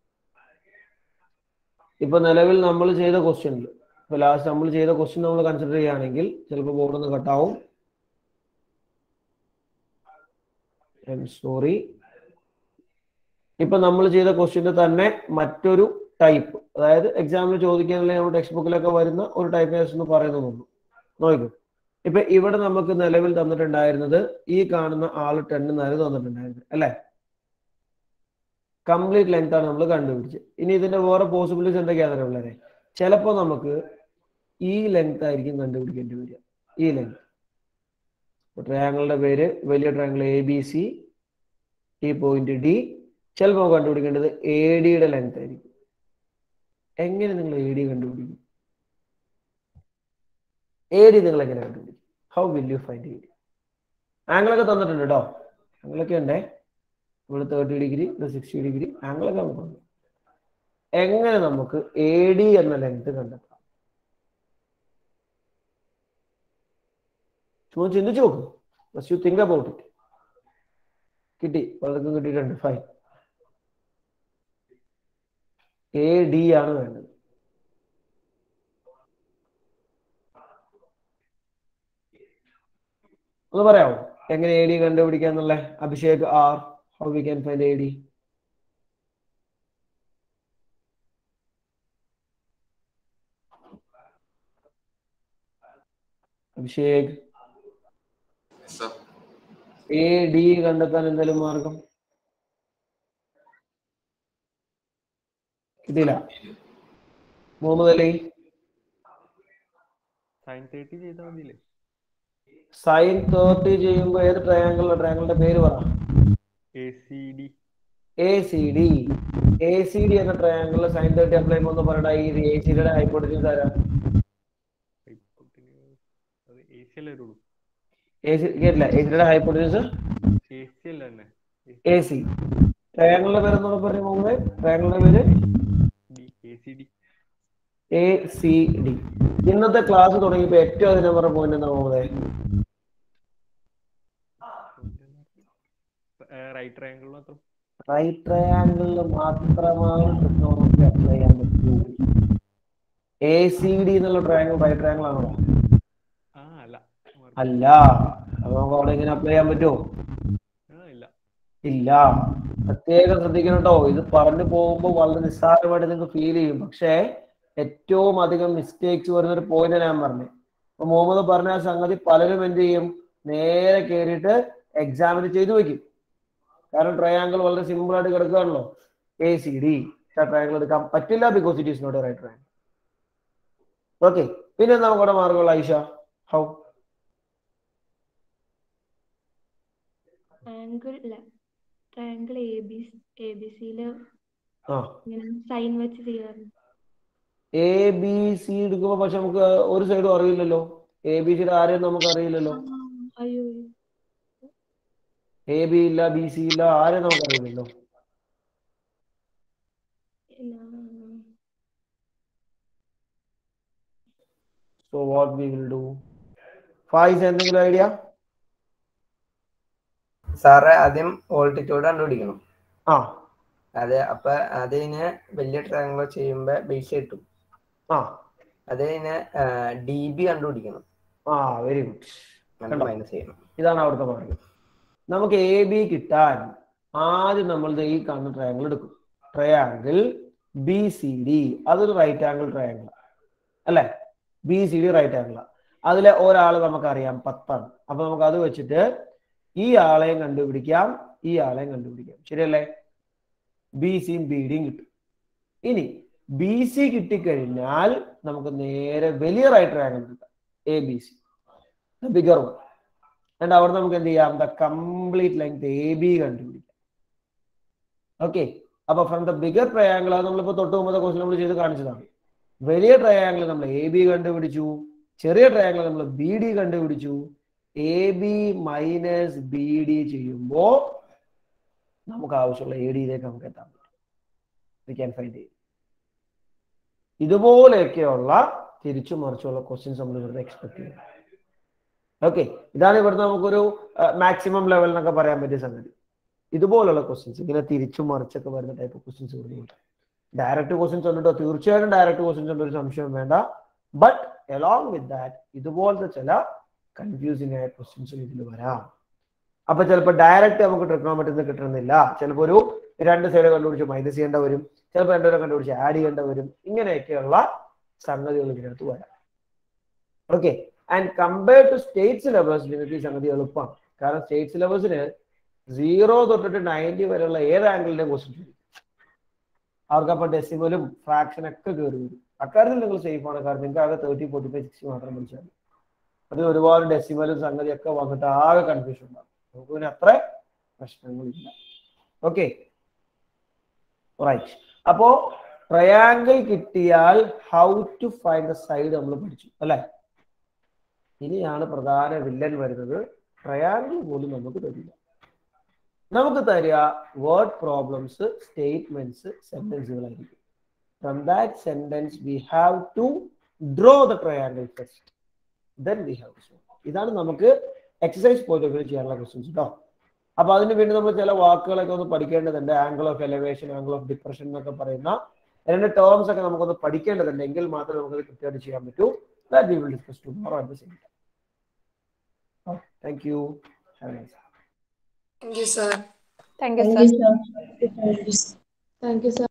ഇപ്പൊ നിലവിൽ നമ്മൾ ചെയ്ത ക്വസ്റ്റ്യനിൽ ഇപ്പൊ ലാസ്റ്റ് നമ്മൾ ചെയ്ത ക്വസ്റ്റ്യൻ നമ്മൾ കൺസിഡർ ചെയ്യുകയാണെങ്കിൽ ചിലപ്പോൾ ബോർഡ് ഒന്ന് കട്ടാവും സോറി ഇപ്പൊ നമ്മൾ ചെയ്ത ക്വസ്റ്റ്യന്റെ തന്നെ മറ്റൊരു ടൈപ്പ് അതായത് എക്സാമിൽ ചോദിക്കാനുള്ള നമ്മുടെ ടെക്സ്റ്റ് ബുക്കിലൊക്കെ വരുന്ന ഒരു ടൈപ്പ് എന്ന് പറയുന്നുള്ളൂ നോക്കൂ ഇപ്പൊ ഇവിടെ നമുക്ക് നിലവിൽ തന്നിട്ടുണ്ടായിരുന്നത് ഈ കാണുന്ന ആള് ടെൻ എന്നായിരുന്നു തന്നിട്ടുണ്ടായിരുന്നത് അല്ലെ കംപ്ലീറ്റ് ലെങ്ത് ആണ് നമ്മൾ കണ്ടുപിടിച്ചത് ഇനി ഇതിന്റെ വേറെ പോസിബിലിറ്റീസ് എന്തൊക്കെയാണെന്ന് ഉള്ളത് ചിലപ്പോൾ നമുക്ക് ഈ ലെങ്ത് ആയിരിക്കും കണ്ടുപിടിക്കേണ്ടി വരിക ഈ ലെങ്ത് ട്രയാങ്കിളിന്റെ പേര് വലിയ ട്രയാങ്കിൾ എ ബി സി ഈ പോയിന്റ് ഡി ചിലപ്പോൾ കണ്ടുപിടിക്കേണ്ടത് എ ഡിയുടെ ലെങ്ത് ആയിരിക്കും എങ്ങനെ നിങ്ങൾ എ ഡി കണ്ടുപിടിക്കും എ ഡി നിങ്ങൾ എങ്ങനെ കണ്ടുപിടിക്കും how will you find A D ആംഗിളൊക്കെ തന്നിട്ടുണ്ട് കേട്ടോ ആംഗിളൊക്കെ ഉണ്ടേ ഇവിടെ തേർട്ടി ഡിഗ്രി ഇവിടെ സിക്സ്റ്റി ഡിഗ്രി ആംഗിളൊക്കെ നമുക്ക് തന്നു എങ്ങനെ നമുക്ക് എ ഡി എന്ന ലെങ്ത് കണ്ടെത്താം ചുമ്മാ ചിന്തിച്ചു നോക്കും ബസ് യു തിങ്ക് അബൌട്ട് ഇറ്റ് കിട്ടി പലർക്കും കിട്ടിയിട്ടുണ്ട് ഫൈൻ എ ഡി ആണ് വേണ്ടത് ഒന്ന് പറയാമോ എങ്ങനെ എ ഡി കണ്ടുപിടിക്കാന്നുള്ള അഭിഷേക് ആർ how we can find A D Abhishek A D കണ്ടെത്താൻ എന്തെങ്കിലും മാർഗം കിട്ടിയില്ല മുഹമ്മദ് അലി സൈൻ തേർട്ടി ചെയ്താൽ മതിയില്ലേ സൈൻ തേർട്ടി ചെയ്യുമ്പോ ഏത് ട്രയാങ്കിളിലെ ട്രയാങ്കിളിന്റെ പേര് പറ A C D A C D A C D എന്ന ട്രയാങ്കിളിൽ സൈൻ തേർട്ടി അപ്ലൈ ചെയ്യുമ്പോൾ ഒന്ന് പറയടാ ഈ എ സി ഡിയുടെ ഹൈപ്പോട്ടൻസ് ആരാ അത് എ സി അല്ലേ വരുള്ളൂ എ സി കേട്ടില്ല എ സിയുടെ ഹൈപ്പോട്ടൻസ് എ സി അല്ല തന്നെ എ സി ട്രയാങ്കിളിന്റെ പേര് എന്നോട് പറഞ്ഞു മുമ്പേ ട്രയാങ്കിളിന്റെ പേര് D A C D A C D ഇന്നത്തെ ക്ലാസ് തുടങ്ങിയപ്പോ ഏറ്റവും അതിനെ പറഞ്ഞ പോയിന്റ് എന്താ പോകുന്നത് റൈറ്റ് ട്രയാങ്കിൾ മാത്രം റൈറ്റ് ട്രയാങ്കിളിൽ മാത്രമാണ് ട്രിഗ്നോമെട്രി അപ്ലൈ ചെയ്യാൻ പറ്റൂ എ സി ഡി എന്നുള്ള ട്രയാങ്കിൾ റൈറ്റ് ട്രയാങ്കിൾ ആണോ ആ അല്ല അല്ല അപ്പൊ നമുക്ക് അവിടെ എങ്ങനെ അപ്ലൈ ചെയ്യാൻ പറ്റുമോ ആ ഇല്ല ഇല്ല പ്രത്യേകം ശ്രദ്ധിക്കണം കേട്ടോ ഇത് പറഞ്ഞു പോകുമ്പോൾ വളരെ നിസ്സാരമായിട്ട് നിങ്ങൾക്ക് ഫീൽ ചെയ്യും പക്ഷേ ഏറ്റവും അധികം മിസ്റ്റേക്സ് വരുന്ന ഒരു പോയിന്റ് ഞാൻ പറഞ്ഞു അപ്പൊ മുഹമ്മദ് പറഞ്ഞ ആ സംഗതി പലരും എന്ത് ചെയ്യും നേരെ കയറിയിട്ട് എക്സാമിന് ചെയ്തു വെക്കും കാരണം ട്രയാങ്കിൾ വളരെ സിമ്പിൾ ആയിട്ട് കിടക്കുകയാണല്ലോ എ സി ഡി ട്രയാങ്കിൾ എടുക്കാൻ പറ്റില്ല because it is not a right triangle okay പിന്നെ നമുക്കവിടെ മാർഗമുള്ള ഐഷ ഹൗ ട്രയാങ്കിൾ ഇല്ല triangle A B A B സിയില് ആ ഇങ്ങനെ സൈൻ വെച്ച് ചെയ്യാറുണ്ട് എ ബി സി എടുക്കുമ്പോ പക്ഷെ നമുക്ക് ഒരു സൈഡും അറിയില്ലല്ലോ എ ബി സിയുടെ ആരെയും നമുക്ക് അറിയില്ലല്ലോ അയ്യോ എ ബി ഇല്ല ബി സി ഇല്ല ആരെയും നമുക്ക് അറിയില്ലല്ലോ ഇല്ല so what we will do Fayis എന്തെങ്കിലും ഐഡിയ സാറേ ആദ്യം ഓൾട്ടിറ്റ്യൂഡ് കണ്ടുപിടിക്കണം ആ അതെ അപ്പൊ അതിന് വലിയ ട്രയാങ്കിൾ ചെയ്യുമ്പോ ബേസ് കിട്ടും ആ അത് കഴിഞ്ഞ് ഡി ബി കണ്ടുപിടിക്കണം ആ വെരി ഗുഡ് എന്നിട്ട് മൈനസ് ചെയ്യണം ഇതാണ് അവിടുത്തെ മാർഗം നമുക്ക് എ ബി കിട്ടാൻ ആദ്യം നമ്മൾ ദേ ഈ കാണുന്ന ട്രയാങ്കിൾ എടുക്കും ട്രയാങ്കിൾ ബി സി ഡി അതൊരു റൈറ്റ് ആംഗിൾ ട്രയാങ്കിൾ അല്ലെ B C D right angle അതിലെ ഒരാൾ നമുക്കറിയാം പത്താണ് അപ്പൊ നമുക്ക് അത് വെച്ചിട്ട് ഈ ആളെയും കണ്ടുപിടിക്കാം ഈ ആളെയും കണ്ടുപിടിക്കാം ശരിയല്ലേ ബി സിയും ബി ഡിയും കിട്ടും ഇനി ബി സി കിട്ടിക്കഴിഞ്ഞാൽ നമുക്ക് നേരെ വലിയ റൈറ്റ് ട്രയാങ്കിൾ കിട്ടാം A B C bigger one എന്നിട്ട് അവിടെ നമുക്ക് എന്ത് ചെയ്യാം the complete length A B കണ്ടുപിടിക്കാം ഓക്കെ അപ്പൊ ഫ്രം ദ ബിഗർ ട്രയാങ്കിൾ അത് നമ്മളിപ്പോ തൊട്ട് മുമ്പത്തെ ക്വസ്റ്റൻ നമ്മൾ ചെയ്ത് കാണിച്ചതാണ് വലിയ ട്രയാങ്കിൾ നമ്മൾ എ ബി കണ്ടുപിടിച്ചു ചെറിയ ട്രയാങ്കിൾ നമ്മൾ ബി ഡി കണ്ടുപിടിച്ചു A B minus B D ചെയ്യുമ്പോ നമുക്ക് ആവശ്യമുള്ള എ ഡിയിലേക്ക് നമുക്ക് എത്താൻ പറ്റും വി ക്യാൻ ഫൈൻഡ് ചെയ്യും ഇതുപോലെയൊക്കെയുള്ള തിരിച്ചു മറിച്ചുള്ള ക്വസ്റ്റ്യൻസ് നമ്മൾ ഇവിടുന്ന് എക്സ്പെക്ട് ചെയ്യും ഓക്കെ ഇതാണ് ഇവിടുന്ന് നമുക്കൊരു മാക്സിമം ലെവൽ എന്നൊക്കെ പറയാൻ പറ്റിയ സംഗതി ഇതുപോലുള്ള ക്വസ്റ്റ്യൻസ് ഇങ്ങനെ തിരിച്ചും മറിച്ചൊക്കെ വരുന്ന ടൈപ്പ് ക്വസ്റ്റ്യൻസ് ഇവിടുന്ന് ഡയറക്റ്റ് ക്വസ്റ്റ്യൻസ് ഉണ്ടോ തീർച്ചയായിട്ടും ഡയറക്റ്റ് ക്വസ്റ്റ്യൻസ് ഉണ്ട് ഒരു സംശയം വേണ്ട ബട്ട് അലോങ് വിത്ത് ദാറ്റ് ഇതുപോലത്തെ ചില കൺഫ്യൂസിംഗ് ആയ ക്വസ്റ്റ്യൻസും ഇതിൽ വരാം അപ്പൊ ചിലപ്പോൾ ഡയറക്റ്റ് നമുക്ക് ട്രിഗ്നോമെട്രിന്ന് കിട്ടണമെന്നില്ല ചിലപ്പോൾ ഒരു രണ്ട് സൈഡ് കണ്ടുപിടിച്ച് മൈനസ് ചെയ്യേണ്ട വരും ചിലപ്പോൾ രണ്ടുപേരെ കണ്ടുപിടിച്ച് ആഡ് ചെയ്യേണ്ട വരും ഇങ്ങനെയൊക്കെയുള്ള സംഗതികൾ ഇതിനകത്ത് വരാം okay and compared to state syllabus നിങ്ങൾക്ക് ഈ സംഗതി എളുപ്പമാണ് കാരണം സ്റ്റേറ്റ് സിലബസിന് സീറോ തൊട്ടിട്ട് നയൻറ്റി വരെയുള്ള ഏത് ആംഗിളിന്റെ ക്വസ്റ്റ്യൻ ചോദിക്കും അവർക്ക് അപ്പോൾ ഡെസിമലും ഫ്രാക്ഷൻ ഒക്കെ കയറി വരും അക്കാര്യത്തിൽ നിങ്ങൾ സേഫ് ആണ് കാരണം നിങ്ങൾക്ക് ആകെ തേർട്ടി ഫോർട്ടി ഫൈവ് സിക്സ്റ്റി മാത്രം പഠിച്ചാൽ മതി അത് ഒരുപാട് ഡെസിമലും സംഗതിയൊക്കെ വന്നിട്ട് ആകെ കൺഫ്യൂഷൻ ഉണ്ടാവും നമുക്ക് പിന്നെ അത്ര പ്രശ്നങ്ങളില്ല ഓക്കെ റൈറ്റ് അപ്പോ ട്രയാങ്കിൾ കിട്ടിയാൽ how to find the side നമ്മൾ പഠിച്ചു അല്ലെ ഇനിയാണ് പ്രധാന വില്ലൻ വരുന്നത് ട്രയാങ്കിൾ പോലും നമുക്ക് തരില്ല നമുക്ക് തരിക വേർഡ് പ്രോബ്ലംസ് സ്റ്റേറ്റ്മെന്റ്സ് സെന്റൻസുകളായിരിക്കും from that sentence we have to draw the triangle first then we have ഇതാണ് നമുക്ക് എക്സസൈസ് പോയിന്റ് ഓഫ് വ്യൂ ചെയ്യാനുള്ള ക്വസ്റ്റ്യൻസ് കേട്ടോ അപ്പൊ അതിന് വേണ്ടി നമ്മൾ ചില വാക്കുകളൊക്കെ ഒന്ന് പഠിക്കേണ്ടതുണ്ട് angle of elevation angle of depression എന്നൊക്കെ പറയുന്ന രണ്ട് ടേംസ് ഒക്കെ നമുക്കൊന്ന് പഠിക്കേണ്ടതുണ്ട് എങ്കിൽ മാത്രമേ നമുക്കത് കൃത്യമായിട്ട് ചെയ്യാൻ പറ്റൂ that we will discuss tomorrow at the same time thank you have nice Thank you, sir. Thank you, Thank sir. you, sir. Thank you, sir.